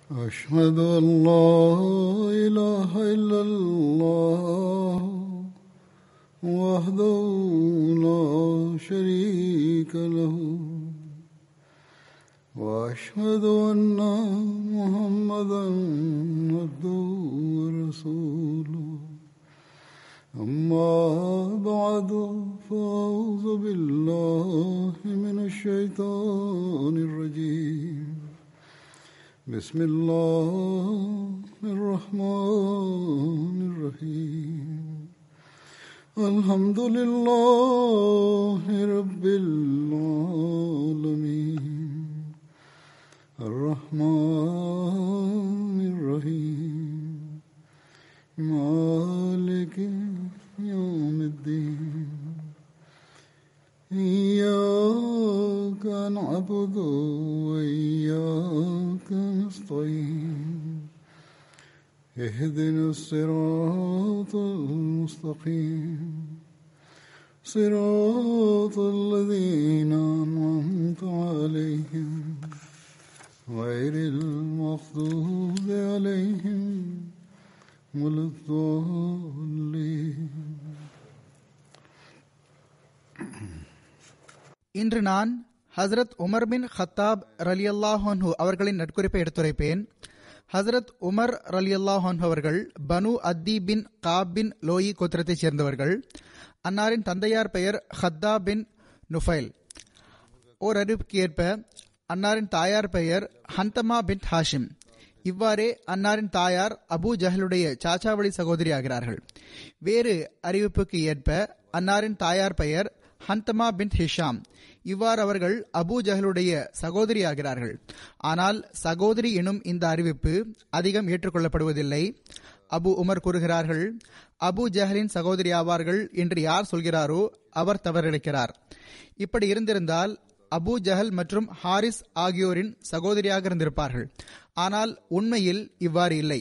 أشهد أن لا إله إلا الله وحده لا شريك له وأشهد أن محمدا عبده ورسوله أما بعد فأعوذ بالله من الشيطان الرجيم بسم الله الرحمن الرحيم الحمد لله رب العالمين الرحمن الرحيم مالك يوم الدين إياك نعبد وإياك نستعين اهدنا الصراط المستقيم صراط الذين أنعمت عليهم غير المغضوب عليهم ولا الضالين இன்று நான் ஹஸ்ரத் உமர் பின் ஹத்தாப் ரலி அல்லாஹான்ஹு அவர்களின் நட்குறிப்பை எடுத்துரைப்பேன் ஹஸ்ரத் உமர் ரலி அல்லாஹான்ஹு அவர்கள் பனு அத்தி பின் காப் பின் லோயி கோத்திரத்தைச் சேர்ந்தவர்கள் அன்னாரின் தந்தையார் பெயர் ஹத்தா பின் நுஃபைல் ஓர் அறிவிப்புக்கு ஏற்ப அன்னாரின் தாயார் பெயர் ஹந்தமா பின் ஹாஷிம் இவ்வாறே அன்னாரின் தாயார் அபு ஜஹலுடைய சாச்சாவளி சகோதரி ஆகிறார்கள் வேறு அறிவிப்புக்கு ஏற்ப அன்னாரின் தாயார் பெயர் ஹந்தமா பின் ஹிஷாம் இவ்வாறு அவர்கள் அபு ஜஹலுடைய சகோதரி ஆகிறார்கள் ஆனால் சகோதரி எனும் இந்த அறிவிப்பு அதிகம் ஏற்றுக்கொள்ளப்படுவதில்லை அபு உமர் கூறுகிறார்கள் அபு ஜஹலின் சகோதரி ஆவார்கள் என்று யார் சொல்கிறாரோ அவர் தவறிழைக்கிறார் இப்படி இருந்திருந்தால் அபு ஜஹல் மற்றும் ஹாரிஸ் ஆகியோரின் சகோதரியாக இருந்திருப்பார்கள் ஆனால் உண்மையில் இவ்வாறு இல்லை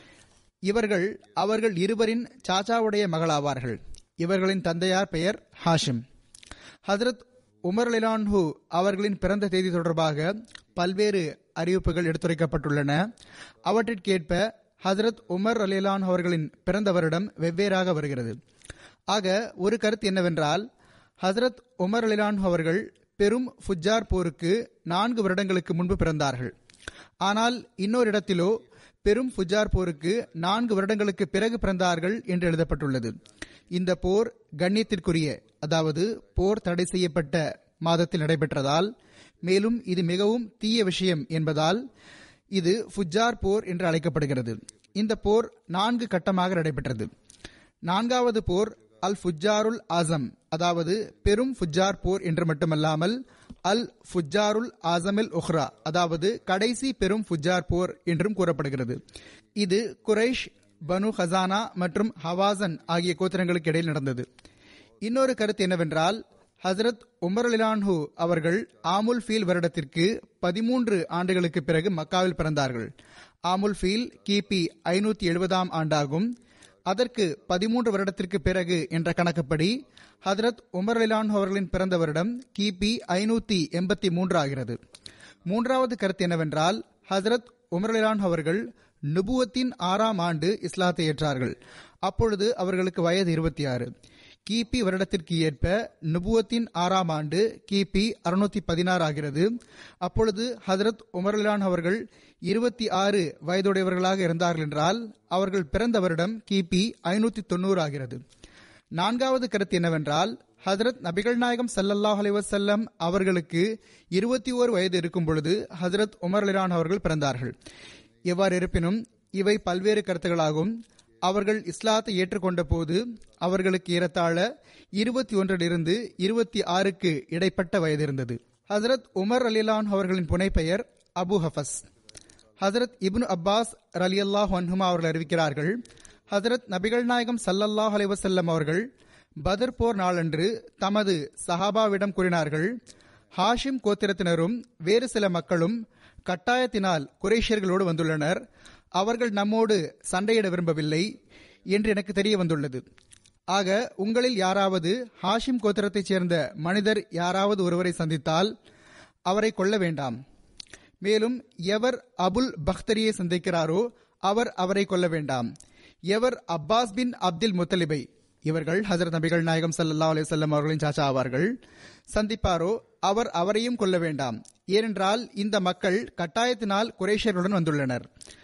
இவர்கள் அவர்கள் இருவரின் சாச்சாவுடைய மகளாவார்கள் இவர்களின் தந்தையார் பெயர் ஹாஷிம் ஹசரத் உமர் லிலான்ஹு அவர்களின் பிறந்த தேதி தொடர்பாக பல்வேறு அறிவிப்புகள் எடுத்துரைக்கப்பட்டுள்ளன அவற்றிற்கேற்ப ஹசரத் உமர் அலிலான் அவர்களின் பிறந்த வருடம் வெவ்வேறாக வருகிறது ஆக ஒரு கருத்து என்னவென்றால் ஹசரத் உமர் அலிலான் அவர்கள் பெரும் ஃபுஜார் போருக்கு நான்கு வருடங்களுக்கு முன்பு பிறந்தார்கள் ஆனால் இன்னொரு இடத்திலோ பெரும் ஃபுஜார் போருக்கு நான்கு வருடங்களுக்கு பிறகு பிறந்தார்கள் என்று எழுதப்பட்டுள்ளது இந்த போர் கண்ணியத்திற்குரிய அதாவது போர் தடை செய்யப்பட்ட மாதத்தில் நடைபெற்றதால் மேலும் இது மிகவும் தீய விஷயம் என்பதால் இது ஃபுஜார் போர் என்று அழைக்கப்படுகிறது இந்த போர் நான்கு கட்டமாக நடைபெற்றது நான்காவது போர் அல் ஃபுஜாருல் ஆசம் அதாவது பெரும் ஃபுஜார் போர் என்று மட்டுமல்லாமல் அல் ஃபுஜாருல் ஆசமில் உஹ்ரா அதாவது கடைசி பெரும் ஃபுஜார் போர் என்றும் கூறப்படுகிறது இது குரைஷ் பனு ஹசானா மற்றும் ஹவாசன் ஆகிய கோத்திரங்களுக்கு இடையில் நடந்தது இன்னொரு கருத்து என்னவென்றால் ஹசரத் உமர் அலிலான்ஹு அவர்கள் ஆமுல் ஃபீல் வருடத்திற்கு பதிமூன்று ஆண்டுகளுக்கு பிறகு மக்காவில் பிறந்தார்கள் ஆமுல் ஃபீல் கிபி ஐநூத்தி எழுபதாம் ஆண்டாகும் அதற்கு பதிமூன்று வருடத்திற்கு பிறகு என்ற கணக்குப்படி ஹதரத் உமர் அலிலான் அவர்களின் பிறந்த வருடம் கிபி ஐநூத்தி எண்பத்தி மூன்று ஆகிறது மூன்றாவது கருத்து என்னவென்றால் ஹசரத் உமர் அலிலான் அவர்கள் நுபுவத்தின் ஆறாம் ஆண்டு இஸ்லாத்தை ஏற்றார்கள் அப்பொழுது அவர்களுக்கு வயது இருபத்தி ஆறு கிபி வருடத்திற்கு ஏற்ப நுபுவத்தின் ஆறாம் ஆண்டு கிபி அறுநூத்தி பதினாறு ஆகிறது அப்பொழுது ஹசரத் உமர்லான் அவர்கள் இருபத்தி ஆறு வயதுடையவர்களாக இருந்தார்கள் என்றால் அவர்கள் பிறந்த வருடம் கிபி ஐநூத்தி தொண்ணூறு ஆகிறது நான்காவது கருத்து என்னவென்றால் ஹசரத் நபிகள் நாயகம் சல்லல்லாஹ் அலைவசல்லம் அவர்களுக்கு இருபத்தி ஓரு வயது இருக்கும் பொழுது ஹசரத் உமர் அலிரான் அவர்கள் பிறந்தார்கள் எவ்வாறு இருப்பினும் இவை பல்வேறு கருத்துகளாகும் அவர்கள் இஸ்லாத்தை ஏற்றுக்கொண்ட போது அவர்களுக்கு ஏறத்தாழ இருபத்தி ஒன்றிலிருந்து இருபத்தி ஆறுக்கு இடைப்பட்ட வயது இருந்தது ஹசரத் உமர் அலிலான் அவர்களின் புனைப்பெயர் அபு ஹஃபஸ் ஹசரத் இப்னு அப்பாஸ் ரலி அல்லாஹ் அன்ஹுமா அவர்கள் அறிவிக்கிறார்கள் ஹசரத் நபிகள் நாயகம் சல்லல்லாஹ் அலைவசல்லம் அவர்கள் பதர் போர் நாளன்று தமது சஹாபாவிடம் கூறினார்கள் ஹாஷிம் கோத்திரத்தினரும் வேறு சில மக்களும் கட்டாயத்தினால் குரேஷியர்களோடு வந்துள்ளனர் அவர்கள் நம்மோடு சண்டையிட விரும்பவில்லை என்று எனக்கு தெரிய வந்துள்ளது ஆக உங்களில் யாராவது ஹாஷிம் கோத்திரத்தைச் சேர்ந்த மனிதர் யாராவது ஒருவரை சந்தித்தால் அவரை கொல்ல வேண்டாம் மேலும் எவர் அபுல் பக்தரியை சந்திக்கிறாரோ அவர் அவரை கொல்ல வேண்டாம் எவர் அப்பாஸ் பின் அப்துல் முத்தலிபை இவர்கள் ஹசரத் நபிகள் நாயகம் சல்லா அலிசல்லம் அவர்களின் சாச்சா ஆவார்கள் சந்திப்பாரோ அவர் அவரையும் கொல்ல வேண்டாம் ஏனென்றால் இந்த மக்கள் கட்டாயத்தினால் குரேஷர்களுடன் வந்துள்ளனர்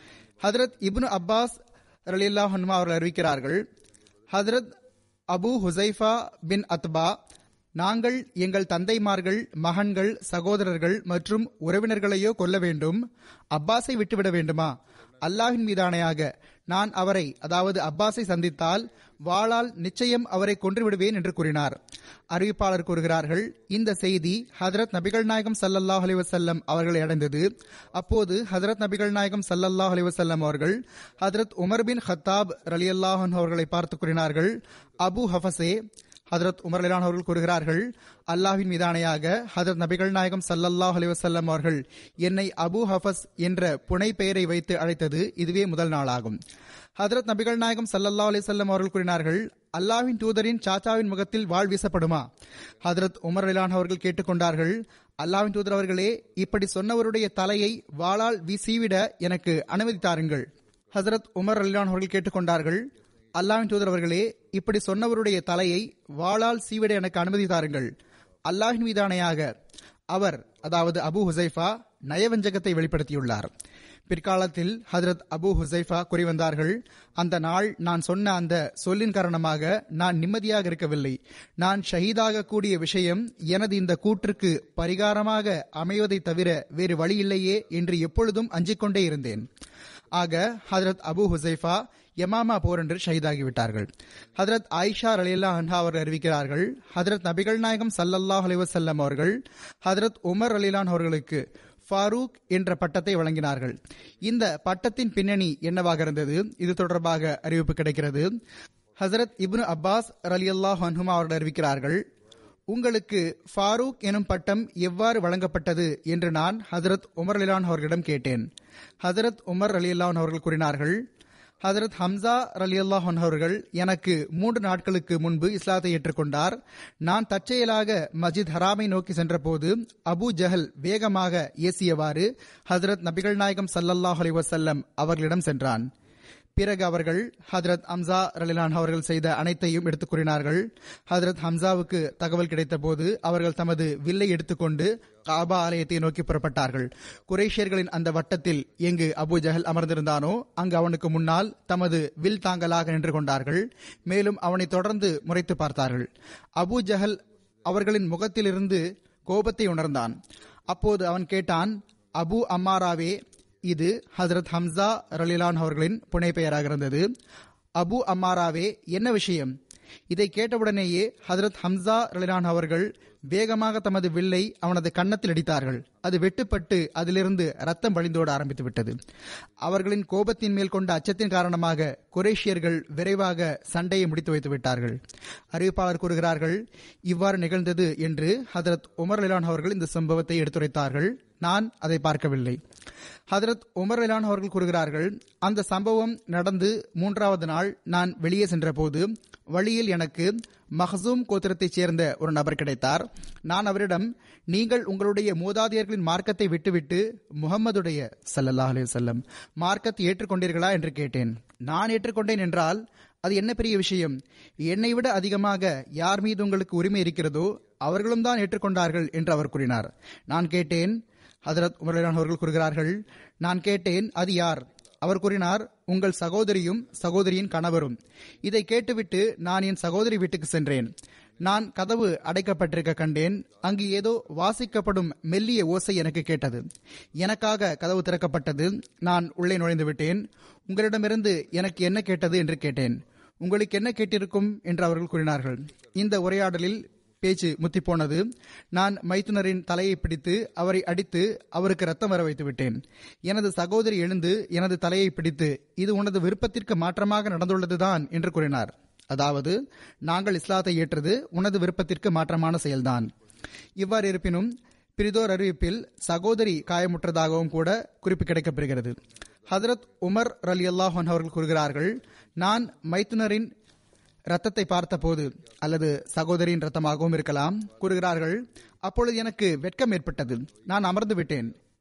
ஹதரத் இப்னு அப்பாஸ் ரலில்லா ஹன்மா அவர்கள் அறிவிக்கிறார்கள் ஹதரத் அபு ஹுசைஃபா பின் அத்பா நாங்கள் எங்கள் தந்தைமார்கள் மகன்கள் சகோதரர்கள் மற்றும் உறவினர்களையோ கொல்ல வேண்டும் அப்பாஸை விட்டுவிட வேண்டுமா அல்லாஹின் மீதானையாக நான் அவரை அதாவது அப்பாஸை சந்தித்தால் வாளால் நிச்சயம் அவரை கொன்று விடுவேன் என்று கூறினார் அறிவிப்பாளர் கூறுகிறார்கள் இந்த செய்தி ஹதரத் நபிகள் நாயகம் சல்லல்லாஹ் அலிவசல்லம் அவர்களை அடைந்தது அப்போது ஹதரத் நபிகள் நாயகம் சல்லல்லாஹ் அலிவசல்லம் அவர்கள் ஹதரத் உமர் பின் ஹத்தாப் ரலி அல்லாஹன் அவர்களை பார்த்து கூறினார்கள் அபு ஹஃபசே ஹதரத் உமர் அலிலான் அவர்கள் கூறுகிறார்கள் அல்லாஹின் மீதானையாக ஹதரத் நபிகள் நாயகம் சல்லல்லாஹ் அலிவசல்லம் அவர்கள் என்னை அபு ஹஃபஸ் என்ற புனை பெயரை வைத்து அழைத்தது இதுவே முதல் நாளாகும் ஹதரத் நபிகள் நாயகம் சல்லல்லா அலிசல்லம் அவர்கள் கூறினார்கள் அல்லாஹின் தூதரின் சாச்சாவின் முகத்தில் வாழ் வீசப்படுமா ஹதரத் உமர் அலிலான் அவர்கள் கேட்டுக்கொண்டார்கள் அல்லாஹின் தூதர் அவர்களே இப்படி சொன்னவருடைய தலையை வாளால் வீசிவிட எனக்கு அனுமதி தாருங்கள் ஹசரத் உமர் அலிலான் அவர்கள் கேட்டுக்கொண்டார்கள் அல்லாஹின் தூதர் அவர்களே இப்படி சொன்னவருடைய தலையை வாளால் சீவிட எனக்கு அனுமதி தாருங்கள் அல்லாஹின் மீதானையாக அவர் அதாவது அபு ஹுசைஃபா நயவஞ்சகத்தை வெளிப்படுத்தியுள்ளார் பிற்காலத்தில் ஹதரத் அபு ஹுசைஃபா கூறிவந்தார்கள் அந்த நாள் நான் சொன்ன அந்த சொல்லின் காரணமாக நான் நிம்மதியாக இருக்கவில்லை நான் ஷஹீதாக கூடிய விஷயம் எனது இந்த கூற்றுக்கு பரிகாரமாக அமைவதை தவிர வேறு வழி இல்லையே என்று எப்பொழுதும் அஞ்சிக்கொண்டே இருந்தேன் ஆக ஹதரத் அபு ஹுசைஃபா யமாமா போர் என்று ஷஹீதாகிவிட்டார்கள் ஹதரத் ஆயிஷா அலில்லா அன்ஹா அவர்கள் அறிவிக்கிறார்கள் ஹதரத் நபிகள் நாயகம் சல்லல்லாஹ் அலிவசல்லம் அவர்கள் ஹதரத் உமர் அலிலான் அவர்களுக்கு ஃபாரூக் என்ற பட்டத்தை வழங்கினார்கள் இந்த பட்டத்தின் பின்னணி என்னவாக இருந்தது இது தொடர்பாக அறிவிப்பு கிடைக்கிறது ஹசரத் இப்னு அப்பாஸ் அலி அல்லாஹ் அன்ஹுமா அவர்கள் அறிவிக்கிறார்கள் உங்களுக்கு ஃபாரூக் எனும் பட்டம் எவ்வாறு வழங்கப்பட்டது என்று நான் ஹசரத் உமர் அலிலான் அவர்களிடம் கேட்டேன் ஹசரத் உமர் அலி அல்லான் அவர்கள் கூறினார்கள் ஹசரத் ஹம்சா அலி அல்லாஹன் அவர்கள் எனக்கு மூன்று நாட்களுக்கு முன்பு இஸ்லாத்தை ஏற்றுக்கொண்டார் நான் தற்செயலாக மஜித் ஹராமை நோக்கி சென்றபோது அபு ஜஹல் வேகமாக ஏசியவாறு ஹசரத் நபிகள் நாயகம் சல்லல்லாஹ் அலி வசல்லம் அவர்களிடம் சென்றான் பிறகு அவர்கள் ஹதரத் ஹம்சா ரலிலான் அவர்கள் செய்த அனைத்தையும் எடுத்துக் கூறினார்கள் ஹதரத் ஹம்சாவுக்கு தகவல் கிடைத்த போது அவர்கள் தமது வில்லை எடுத்துக்கொண்டு காபா ஆலயத்தை நோக்கி புறப்பட்டார்கள் குரேஷியர்களின் அந்த வட்டத்தில் எங்கு அபு ஜஹல் அமர்ந்திருந்தானோ அங்கு அவனுக்கு முன்னால் தமது வில் தாங்கலாக நின்று கொண்டார்கள் மேலும் அவனை தொடர்ந்து முறைத்து பார்த்தார்கள் அபு ஜஹல் அவர்களின் முகத்திலிருந்து கோபத்தை உணர்ந்தான் அப்போது அவன் கேட்டான் அபு அம்மாராவே இது ஹசரத் ஹம்சா ரலிலான் அவர்களின் புனை பெயராக இருந்தது அபு அம்மாராவே என்ன விஷயம் இதை கேட்டவுடனேயே ஹசரத் ஹம்சா ரலிலான் அவர்கள் வேகமாக தமது வில்லை அவனது கன்னத்தில் அடித்தார்கள் அது வெட்டுப்பட்டு அதிலிருந்து ரத்தம் வழிந்தோட ஆரம்பித்து விட்டது அவர்களின் கோபத்தின் மேல் கொண்ட அச்சத்தின் காரணமாக குரேஷியர்கள் விரைவாக சண்டையை முடித்து வைத்து விட்டார்கள் அறிவிப்பாளர் கூறுகிறார்கள் இவ்வாறு நிகழ்ந்தது என்று ஹதரத் உமர் லிலான் அவர்கள் இந்த சம்பவத்தை எடுத்துரைத்தார்கள் நான் அதை பார்க்கவில்லை ஹதரத் உமர் லிலான் அவர்கள் கூறுகிறார்கள் அந்த சம்பவம் நடந்து மூன்றாவது நாள் நான் வெளியே சென்றபோது வழியில் எனக்கு மஹசூம் கோத்திரத்தைச் சேர்ந்த ஒரு நபர் கிடைத்தார் நான் அவரிடம் நீங்கள் உங்களுடைய மூதாதையர்களின் மார்க்கத்தை விட்டுவிட்டு முகம்மதுடைய சல்லல்லாஹ் அலி செல்லம் மார்க்கத்தை ஏற்றுக்கொண்டீர்களா என்று கேட்டேன் நான் ஏற்றுக்கொண்டேன் என்றால் அது என்ன பெரிய விஷயம் என்னை விட அதிகமாக யார் மீது உங்களுக்கு உரிமை இருக்கிறதோ அவர்களும் தான் ஏற்றுக்கொண்டார்கள் என்று அவர் கூறினார் நான் கேட்டேன் ஹதரத் உமர்லான் அவர்கள் கூறுகிறார்கள் நான் கேட்டேன் அது யார் அவர் கூறினார் உங்கள் சகோதரியும் சகோதரியின் கணவரும் இதை கேட்டுவிட்டு நான் என் சகோதரி வீட்டுக்கு சென்றேன் நான் கதவு அடைக்கப்பட்டிருக்க கண்டேன் அங்கு ஏதோ வாசிக்கப்படும் மெல்லிய ஓசை எனக்கு கேட்டது எனக்காக கதவு திறக்கப்பட்டது நான் உள்ளே நுழைந்து விட்டேன் உங்களிடமிருந்து எனக்கு என்ன கேட்டது என்று கேட்டேன் உங்களுக்கு என்ன கேட்டிருக்கும் என்று அவர்கள் கூறினார்கள் இந்த உரையாடலில் பேச்சு முத்தி போனது நான் மைத்துனரின் தலையை பிடித்து அவரை அடித்து அவருக்கு ரத்தம் வர வைத்து விட்டேன் எனது சகோதரி எழுந்து எனது தலையை பிடித்து இது உனது விருப்பத்திற்கு மாற்றமாக நடந்துள்ளதுதான் என்று கூறினார் அதாவது நாங்கள் இஸ்லாத்தை ஏற்றது உனது விருப்பத்திற்கு மாற்றமான செயல்தான் இவ்வாறு இருப்பினும் பிரிதோர் அறிவிப்பில் சகோதரி காயமுற்றதாகவும் கூட குறிப்பு கிடைக்கப்பெறுகிறது ஹதரத் உமர் ரலி அல்லாஹன் அவர்கள் கூறுகிறார்கள் நான் மைத்துனரின் ரத்தத்தை பார்த்தபோது அல்லது சகோதரியின் ரத்தமாகவும் இருக்கலாம் கூறுகிறார்கள் அப்பொழுது எனக்கு வெட்கம் ஏற்பட்டது நான் அமர்ந்து விட்டேன்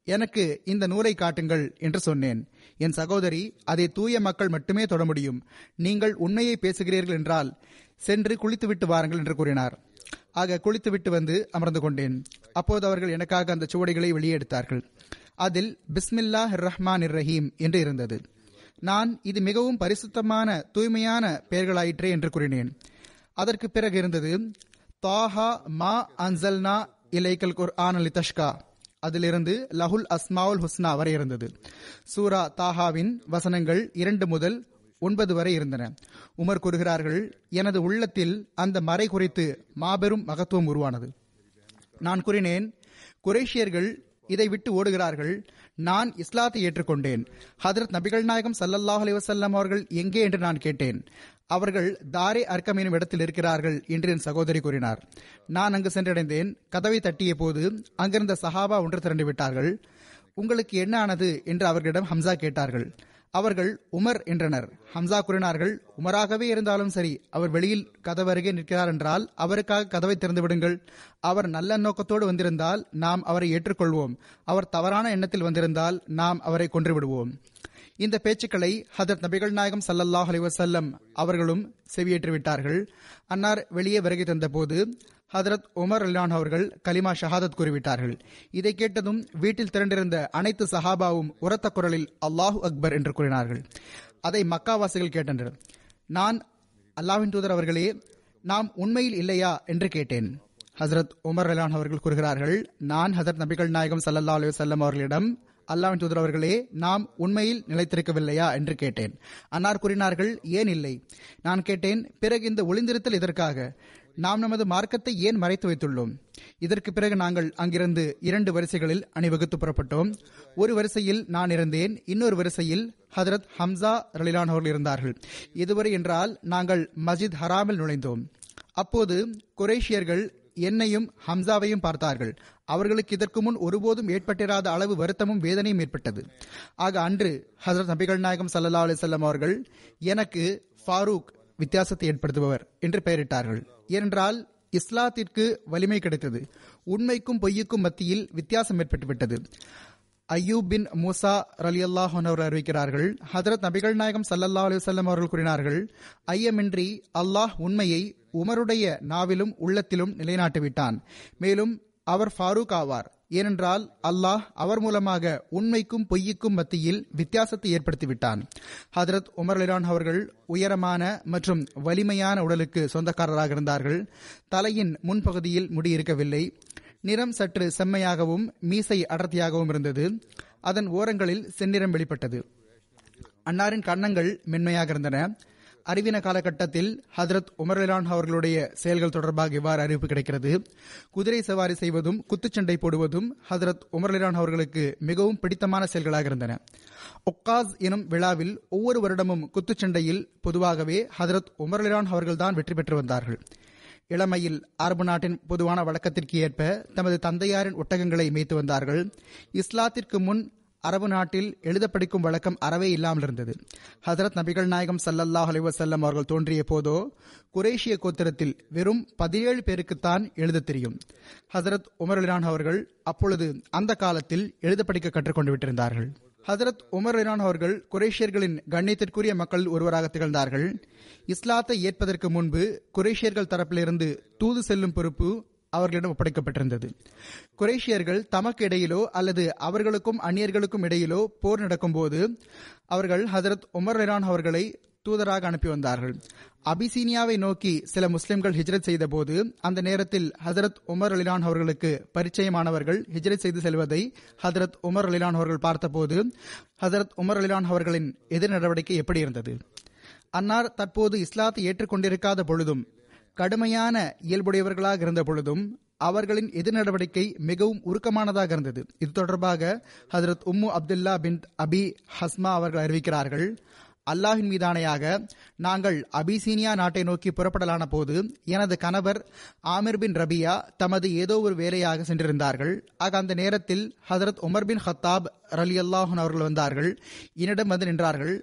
எனக்கு இந்த நூலை காட்டுங்கள் என்று சொன்னேன் என் சகோதரி அதை தூய மக்கள் மட்டுமே தொட முடியும் நீங்கள் உண்மையை பேசுகிறீர்கள் என்றால் சென்று குளித்துவிட்டு வாருங்கள் என்று கூறினார் ஆக குளித்துவிட்டு வந்து அமர்ந்து கொண்டேன் அப்போது அவர்கள் எனக்காக அந்த சுவடிகளை வெளியே எடுத்தார்கள் அதில் பிஸ்மில்லா ரஹ்மான் ரஹீம் என்று இருந்தது நான் இது மிகவும் பரிசுத்தமான தூய்மையான பெயர்களாயிற்றே என்று கூறினேன் அதற்கு பிறகு இருந்தது தாஹா மா அன்சல்னா இலைக்கல் குர் ஆன் அலி தஷ்கா அதிலிருந்து லஹுல் அஸ்மாவுல் ஹுஸ்னா வரை இருந்தது சூரா தாஹாவின் வசனங்கள் இரண்டு முதல் ஒன்பது வரை இருந்தன உமர் கூறுகிறார்கள் எனது உள்ளத்தில் அந்த மறை குறித்து மாபெரும் மகத்துவம் உருவானது நான் கூறினேன் குரேஷியர்கள் இதை விட்டு ஓடுகிறார்கள் நான் இஸ்லாத்தை ஏற்றுக்கொண்டேன் ஹதரத் நபிகள் நாயகம் சல்லல்லாஹ் அலி வசல்லம் அவர்கள் எங்கே என்று நான் கேட்டேன் அவர்கள் தாரே அர்க்கம் எனும் இடத்தில் இருக்கிறார்கள் என்று என் சகோதரி கூறினார் நான் அங்கு சென்றடைந்தேன் கதவை தட்டிய போது அங்கிருந்த சஹாபா ஒன்று திரண்டு விட்டார்கள் உங்களுக்கு என்ன ஆனது என்று அவர்களிடம் ஹம்சா கேட்டார்கள் அவர்கள் உமர் என்றனர் ஹம்சா கூறினார்கள் உமராகவே இருந்தாலும் சரி அவர் வெளியில் கதவு அருகே நிற்கிறார் என்றால் அவருக்காக கதவை திறந்து விடுங்கள் அவர் நல்ல நோக்கத்தோடு வந்திருந்தால் நாம் அவரை ஏற்றுக்கொள்வோம் அவர் தவறான எண்ணத்தில் வந்திருந்தால் நாம் அவரை கொன்று விடுவோம் இந்த பேச்சுக்களை ஹதரத் நபிகள் நாயகம் சல்லல்லாஹ் அலி வசல்லம் அவர்களும் செவியேற்று விட்டார்கள் அன்னார் வெளியே வருகை தந்தபோது ஹதரத் உமர் அல்லான் அவர்கள் கலிமா ஷஹாதத் கூறிவிட்டார்கள் இதை கேட்டதும் வீட்டில் திரண்டிருந்த அனைத்து சஹாபாவும் உரத்த குரலில் அல்லாஹு அக்பர் என்று கூறினார்கள் அதை மக்காவாசிகள் கேட்டனர் நான் அல்லாஹின் தூதர் அவர்களே நாம் உண்மையில் இல்லையா என்று கேட்டேன் ஹசரத் உமர் அலான் அவர்கள் கூறுகிறார்கள் நான் ஹசரத் நபிகள் நாயகம் சல்லல்லா அலி வல்லம் அவர்களிடம் அல்லாவின் தூதர் அவர்களே நாம் உண்மையில் நிலைத்திருக்கவில்லையா என்று கேட்டேன் அன்னார் கூறினார்கள் ஏன் இல்லை நான் கேட்டேன் பிறகு இந்த ஒளிந்திருத்தல் இதற்காக நாம் நமது மார்க்கத்தை ஏன் மறைத்து வைத்துள்ளோம் இதற்கு பிறகு நாங்கள் அங்கிருந்து இரண்டு வரிசைகளில் அணிவகுத்து புறப்பட்டோம் ஒரு வரிசையில் நான் இருந்தேன் இன்னொரு வரிசையில் ஹதரத் ஹம்சா ரலிலான் அவர்கள் இருந்தார்கள் இதுவரை என்றால் நாங்கள் மஸ்ஜித் ஹராமில் நுழைந்தோம் அப்போது குரேஷியர்கள் என்னையும் ஹம்சாவையும் பார்த்தார்கள் அவர்களுக்கு இதற்கு முன் ஒருபோதும் ஏற்பட்டிராத அளவு வருத்தமும் வேதனையும் ஏற்பட்டது ஆக அன்று ஹசரத் நபிகள் நாயகம் சல்லா அலிசல்லாம் அவர்கள் எனக்கு ஃபாரூக் வித்தியாசத்தை ஏற்படுத்துபவர் என்று பெயரிட்டார்கள் ஏனென்றால் இஸ்லாத்திற்கு வலிமை கிடைத்தது உண்மைக்கும் பொய்யுக்கும் மத்தியில் வித்தியாசம் ஏற்பட்டுவிட்டது அய்யூப் பின் மூசா ரலி அல்லாஹன் அவர்கள் அறிவிக்கிறார்கள் ஹதரத் நபிகள் நாயகம் சல்லல்லா அலி வல்லம் அவர்கள் கூறினார்கள் ஐயமின்றி அல்லாஹ் உண்மையை உமருடைய நாவிலும் உள்ளத்திலும் நிலைநாட்டிவிட்டான் மேலும் அவர் ஃபாரூக் ஆவார் ஏனென்றால் அல்லாஹ் அவர் மூலமாக உண்மைக்கும் பொய்யுக்கும் மத்தியில் வித்தியாசத்தை ஏற்படுத்திவிட்டான் ஹதரத் உமர் அலிரான் அவர்கள் உயரமான மற்றும் வலிமையான உடலுக்கு சொந்தக்காரராக இருந்தார்கள் தலையின் முன்பகுதியில் முடி இருக்கவில்லை நிறம் சற்று செம்மையாகவும் மீசை அடர்த்தியாகவும் இருந்தது அதன் ஓரங்களில் செந்நிறம் வெளிப்பட்டது அன்னாரின் கன்னங்கள் மென்மையாக இருந்தன அறிவின காலகட்டத்தில் ஹதரத் உமர்லான் அவர்களுடைய செயல்கள் தொடர்பாக இவ்வாறு அறிவிப்பு கிடைக்கிறது குதிரை சவாரி செய்வதும் குத்துச்சண்டை போடுவதும் ஹதரத் உமர்லான் அவர்களுக்கு மிகவும் பிடித்தமான செயல்களாக இருந்தன ஒக்காஸ் எனும் விழாவில் ஒவ்வொரு வருடமும் குத்துச்சண்டையில் பொதுவாகவே ஹதரத் உமர்லான் அவர்கள்தான் வெற்றி பெற்று வந்தார்கள் இளமையில் அரபு நாட்டின் பொதுவான வழக்கத்திற்கு ஏற்ப தமது தந்தையாரின் ஒட்டகங்களை மேய்த்து வந்தார்கள் இஸ்லாத்திற்கு முன் அரபு நாட்டில் எழுத படிக்கும் வழக்கம் அறவே இல்லாமல் இருந்தது ஹசரத் நபிகள் நாயகம் சல்லல்லாஹ் அலைவசல்லம் அவர்கள் தோன்றிய போதோ குரேஷிய கோத்திரத்தில் வெறும் பதினேழு பேருக்குத்தான் எழுத தெரியும் ஹசரத் உமர் அலிரான் அவர்கள் அப்பொழுது அந்த காலத்தில் எழுத படிக்க கற்றுக்கொண்டு விட்டிருந்தார்கள் ஹசரத் உமர் இரான் அவர்கள் குரேஷியர்களின் கண்ணியத்திற்குரிய மக்கள் ஒருவராக திகழ்ந்தார்கள் இஸ்லாத்தை ஏற்பதற்கு முன்பு குரேஷியர்கள் தரப்பிலிருந்து தூது செல்லும் பொறுப்பு அவர்களிடம் ஒப்படைக்கப்பட்டிருந்தது குரேஷியர்கள் தமக்கு இடையிலோ அல்லது அவர்களுக்கும் அந்நியர்களுக்கும் இடையிலோ போர் நடக்கும்போது அவர்கள் ஹசரத் உமர் இரான் அவர்களை தூதராக அனுப்பி வந்தார்கள் அபிசீனியாவை நோக்கி சில முஸ்லிம்கள் ஹிஜ்ரத் செய்த போது அந்த நேரத்தில் ஹசரத் உமர் அலிலான் அவர்களுக்கு பரிச்சயமானவர்கள் ஹிஜ்ரத் செய்து செல்வதை ஹசரத் உமர் அலிலான் அவர்கள் பார்த்தபோது ஹசரத் உமர் அலிலான் அவர்களின் எதிர் நடவடிக்கை எப்படி இருந்தது அன்னார் தற்போது இஸ்லாத்தை ஏற்றுக்கொண்டிருக்காத பொழுதும் கடுமையான இயல்புடையவர்களாக இருந்த பொழுதும் அவர்களின் எதிர் நடவடிக்கை மிகவும் உருக்கமானதாக இருந்தது இது தொடர்பாக ஹசரத் உம்மு அப்துல்லா பின் அபி ஹஸ்மா அவர்கள் அறிவிக்கிறார்கள் அல்லாஹின் மீதானையாக நாங்கள் அபிசீனியா நாட்டை நோக்கி புறப்படலான போது எனது கணவர் ஆமிர் பின் ரபியா தமது ஏதோ ஒரு வேலையாக சென்றிருந்தார்கள் ஆக அந்த நேரத்தில் ஹசரத் உமர் பின் ஹத்தாப் ரலி அல்லாஹன் அவர்கள் வந்தார்கள் என்னிடம் வந்து நின்றார்கள்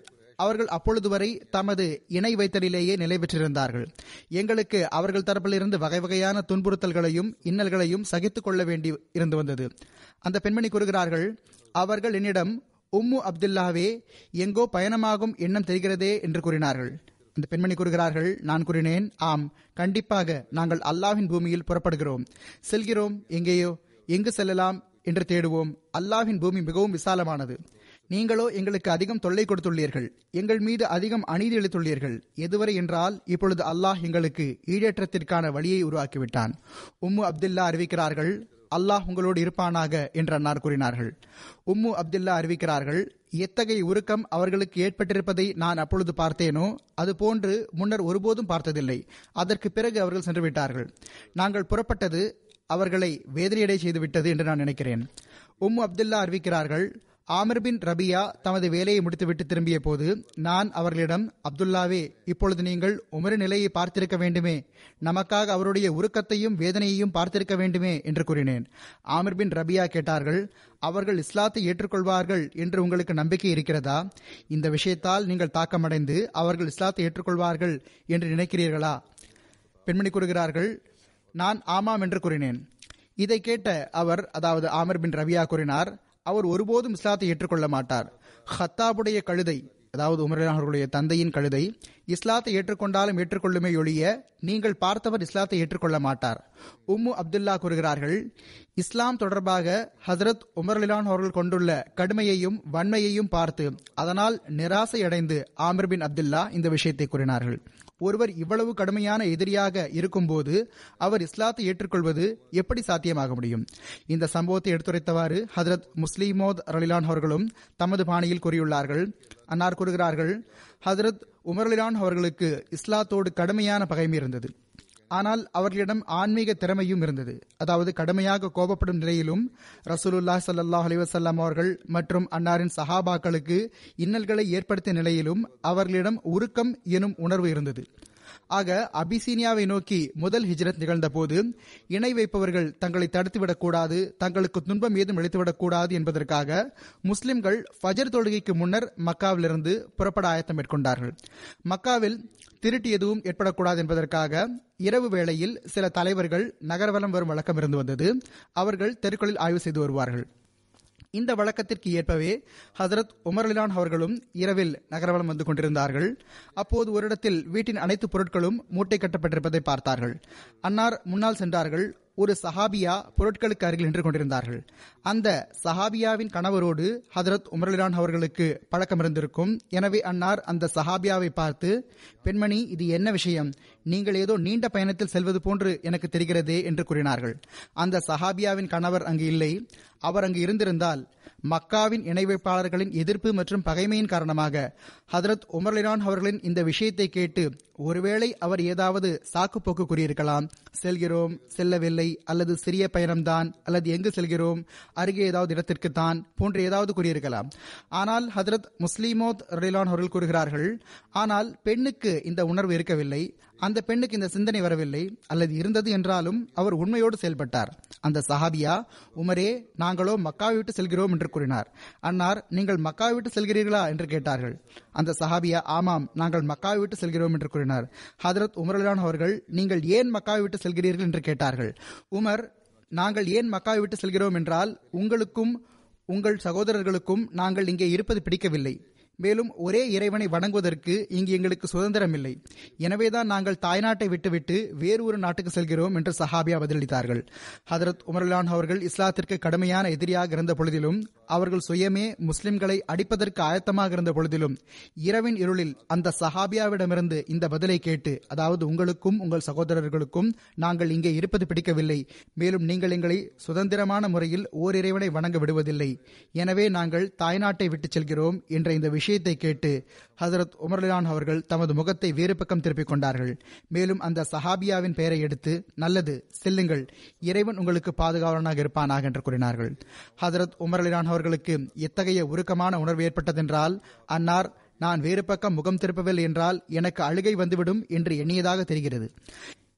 அவர்கள் அப்பொழுது வரை தமது இணை வைத்தலிலேயே நிலை பெற்றிருந்தார்கள் எங்களுக்கு அவர்கள் தரப்பிலிருந்து வகை வகையான துன்புறுத்தல்களையும் இன்னல்களையும் சகித்துக் கொள்ள வேண்டி இருந்து வந்தது அந்த பெண்மணி கூறுகிறார்கள் அவர்கள் என்னிடம் உம்மு அப்துல்லாவே எங்கோ பயணமாகும் எண்ணம் தெரிகிறதே என்று கூறினார்கள் அந்த பெண்மணி கூறுகிறார்கள் நான் கூறினேன் ஆம் கண்டிப்பாக நாங்கள் அல்லாஹ்வின் பூமியில் புறப்படுகிறோம் செல்கிறோம் எங்கேயோ எங்கு செல்லலாம் என்று தேடுவோம் அல்லாஹ்வின் பூமி மிகவும் விசாலமானது நீங்களோ எங்களுக்கு அதிகம் தொல்லை கொடுத்துள்ளீர்கள் எங்கள் மீது அதிகம் அநீதி இழுத்துள்ளீர்கள் எதுவரை என்றால் இப்பொழுது அல்லாஹ் எங்களுக்கு ஈடேற்றத்திற்கான வழியை உருவாக்கிவிட்டான் உம்மு அப்துல்லா அறிவிக்கிறார்கள் அல்லாஹ் உங்களோடு இருப்பானாக என்று அன்னார் கூறினார்கள் உம்மு அப்துல்லா அறிவிக்கிறார்கள் எத்தகைய உருக்கம் அவர்களுக்கு ஏற்பட்டிருப்பதை நான் அப்பொழுது பார்த்தேனோ அதுபோன்று முன்னர் ஒருபோதும் பார்த்ததில்லை அதற்கு பிறகு அவர்கள் சென்று விட்டார்கள் நாங்கள் புறப்பட்டது அவர்களை வேதனையடை செய்துவிட்டது என்று நான் நினைக்கிறேன் உம்மு அப்துல்லா அறிவிக்கிறார்கள் ஆமிர் பின் ரபியா தமது வேலையை முடித்துவிட்டு திரும்பிய போது நான் அவர்களிடம் அப்துல்லாவே இப்பொழுது நீங்கள் உமரு நிலையை பார்த்திருக்க வேண்டுமே நமக்காக அவருடைய உருக்கத்தையும் வேதனையையும் பார்த்திருக்க வேண்டுமே என்று கூறினேன் ஆமிர் பின் ரபியா கேட்டார்கள் அவர்கள் இஸ்லாத்தை ஏற்றுக்கொள்வார்கள் என்று உங்களுக்கு நம்பிக்கை இருக்கிறதா இந்த விஷயத்தால் நீங்கள் தாக்கமடைந்து அவர்கள் இஸ்லாத்தை ஏற்றுக்கொள்வார்கள் என்று நினைக்கிறீர்களா பெண்மணி கூறுகிறார்கள் நான் ஆமாம் என்று கூறினேன் இதை கேட்ட அவர் அதாவது ஆமர் பின் ரவியா கூறினார் அவர் ஒருபோதும் இஸ்லாத்தை ஏற்றுக்கொள்ள மாட்டார் ஹத்தாபுடைய கழுதை அதாவது உமர் அவர்களுடைய தந்தையின் கழுதை இஸ்லாத்தை ஏற்றுக்கொண்டாலும் ஏற்றுக்கொள்ளுமே ஒழிய நீங்கள் பார்த்தவர் இஸ்லாத்தை ஏற்றுக்கொள்ள மாட்டார் உம்மு அப்துல்லா கூறுகிறார்கள் இஸ்லாம் தொடர்பாக ஹசரத் உமர்லிலான் அவர்கள் கொண்டுள்ள கடுமையையும் வன்மையையும் பார்த்து அதனால் நிராசை அடைந்து ஆமிர் பின் அப்துல்லா இந்த விஷயத்தை கூறினார்கள் ஒருவர் இவ்வளவு கடுமையான எதிரியாக இருக்கும்போது அவர் இஸ்லாத்தை ஏற்றுக்கொள்வது எப்படி சாத்தியமாக முடியும் இந்த சம்பவத்தை எடுத்துரைத்தவாறு ஹதரத் முஸ்லிமோத் ரலிலான் அவர்களும் தமது பாணியில் கூறியுள்ளார்கள் அன்னார் கூறுகிறார்கள் ஹதரத் உமர்லிலான் அவர்களுக்கு இஸ்லாத்தோடு கடுமையான பகைமை இருந்தது ஆனால் அவர்களிடம் ஆன்மீக திறமையும் இருந்தது அதாவது கடுமையாக கோபப்படும் நிலையிலும் ரசூலுல்லா சல்லாஹ் அலிவசல்லாம் அவர்கள் மற்றும் அன்னாரின் சஹாபாக்களுக்கு இன்னல்களை ஏற்படுத்திய நிலையிலும் அவர்களிடம் உருக்கம் எனும் உணர்வு இருந்தது ஆக அபிசீனியாவை நோக்கி முதல் ஹிஜ்ரத் நிகழ்ந்த போது இணை வைப்பவர்கள் தங்களை தடுத்துவிடக்கூடாது தங்களுக்கு துன்பம் ஏதும் இழைத்துவிடக்கூடாது என்பதற்காக முஸ்லிம்கள் ஃபஜர் தொழுகைக்கு முன்னர் மக்காவிலிருந்து புறப்பட ஆயத்தம் மேற்கொண்டார்கள் மக்காவில் திருட்டு எதுவும் ஏற்படக்கூடாது என்பதற்காக இரவு வேளையில் சில தலைவர்கள் நகர்வலம் வரும் வழக்கம் இருந்து வந்தது அவர்கள் தெருக்களில் ஆய்வு செய்து வருவார்கள் இந்த வழக்கத்திற்கு ஏற்பவே ஹசரத் உமர்லிலான் அவர்களும் இரவில் நகரவலம் வந்து கொண்டிருந்தார்கள் அப்போது ஒரு இடத்தில் வீட்டின் அனைத்து பொருட்களும் மூட்டை கட்டப்பட்டிருப்பதை பார்த்தார்கள் அன்னார் முன்னால் சென்றார்கள் ஒரு சஹாபியா பொருட்களுக்கு அருகில் நின்று கொண்டிருந்தார்கள் அந்த சஹாபியாவின் கணவரோடு ஹதரத் உமர்லிலான் அவர்களுக்கு பழக்கம் இருந்திருக்கும் எனவே அன்னார் அந்த சஹாபியாவை பார்த்து பெண்மணி இது என்ன விஷயம் நீங்கள் ஏதோ நீண்ட பயணத்தில் செல்வது போன்று எனக்கு தெரிகிறதே என்று கூறினார்கள் அந்த சஹாபியாவின் கணவர் அங்கு இல்லை அவர் அங்கு இருந்திருந்தால் மக்காவின் இணைவைப்பாளர்களின் எதிர்ப்பு மற்றும் பகைமையின் காரணமாக ஹதரத் உமர்லிரான் அவர்களின் இந்த விஷயத்தை கேட்டு ஒருவேளை அவர் ஏதாவது சாக்கு போக்கு கூறியிருக்கலாம் செல்கிறோம் செல்லவில்லை அல்லது சிறிய பயணம்தான் அல்லது எங்கு செல்கிறோம் அருகே ஏதாவது இடத்திற்கு தான் போன்று ஏதாவது கூறியிருக்கலாம் ஆனால் ஹதரத் முஸ்லிமோத் ரலிலான் அவர்கள் கூறுகிறார்கள் ஆனால் பெண்ணுக்கு இந்த உணர்வு இருக்கவில்லை அந்த பெண்ணுக்கு இந்த சிந்தனை வரவில்லை அல்லது இருந்தது என்றாலும் அவர் உண்மையோடு செயல்பட்டார் அந்த சஹாபியா உமரே நாங்களோ மக்காவை விட்டு செல்கிறோம் என்று கூறினார் அன்னார் நீங்கள் மக்காவை விட்டு செல்கிறீர்களா என்று கேட்டார்கள் அந்த சஹாபியா ஆமாம் நாங்கள் மக்காவை விட்டு செல்கிறோம் என்று கூறினார் ஹதரத் உமர்லான் அவர்கள் நீங்கள் ஏன் மக்காவை விட்டு செல்கிறீர்கள் என்று கேட்டார்கள் உமர் நாங்கள் ஏன் மக்காவை விட்டு செல்கிறோம் என்றால் உங்களுக்கும் உங்கள் சகோதரர்களுக்கும் நாங்கள் இங்கே இருப்பது பிடிக்கவில்லை மேலும் ஒரே இறைவனை வணங்குவதற்கு இங்கு எங்களுக்கு சுதந்திரம் இல்லை எனவேதான் நாங்கள் தாய்நாட்டை விட்டுவிட்டு வேறு ஒரு நாட்டுக்கு செல்கிறோம் என்று சஹாபியா பதிலளித்தார்கள் ஹதரத் உமர்லான் அவர்கள் இஸ்லாத்திற்கு கடுமையான எதிரியாக இருந்த பொழுதிலும் அவர்கள் சுயமே முஸ்லிம்களை அடிப்பதற்கு ஆயத்தமாக இருந்த பொழுதிலும் இரவின் இருளில் அந்த சஹாபியாவிடமிருந்து இந்த பதிலை கேட்டு அதாவது உங்களுக்கும் உங்கள் சகோதரர்களுக்கும் நாங்கள் இங்கே இருப்பது பிடிக்கவில்லை மேலும் நீங்கள் எங்களை சுதந்திரமான முறையில் ஓர் இறைவனை வணங்க விடுவதில்லை எனவே நாங்கள் தாய்நாட்டை விட்டுச் செல்கிறோம் என்ற இந்த விஷயத்தை கேட்டு ஹசரத் உமர்லான் அவர்கள் தமது முகத்தை வேறு பக்கம் திருப்பிக் கொண்டார்கள் மேலும் அந்த சஹாபியாவின் பெயரை எடுத்து நல்லது செல்லுங்கள் இறைவன் உங்களுக்கு பாதுகாவலனாக இருப்பானாக என்று கூறினார்கள் ஹசரத் உமர்லிலான் அவர்களுக்கு எத்தகைய உருக்கமான உணர்வு ஏற்பட்டதென்றால் அன்னார் நான் வேறு பக்கம் முகம் திருப்பவில்லை என்றால் எனக்கு அழுகை வந்துவிடும் என்று எண்ணியதாக தெரிகிறது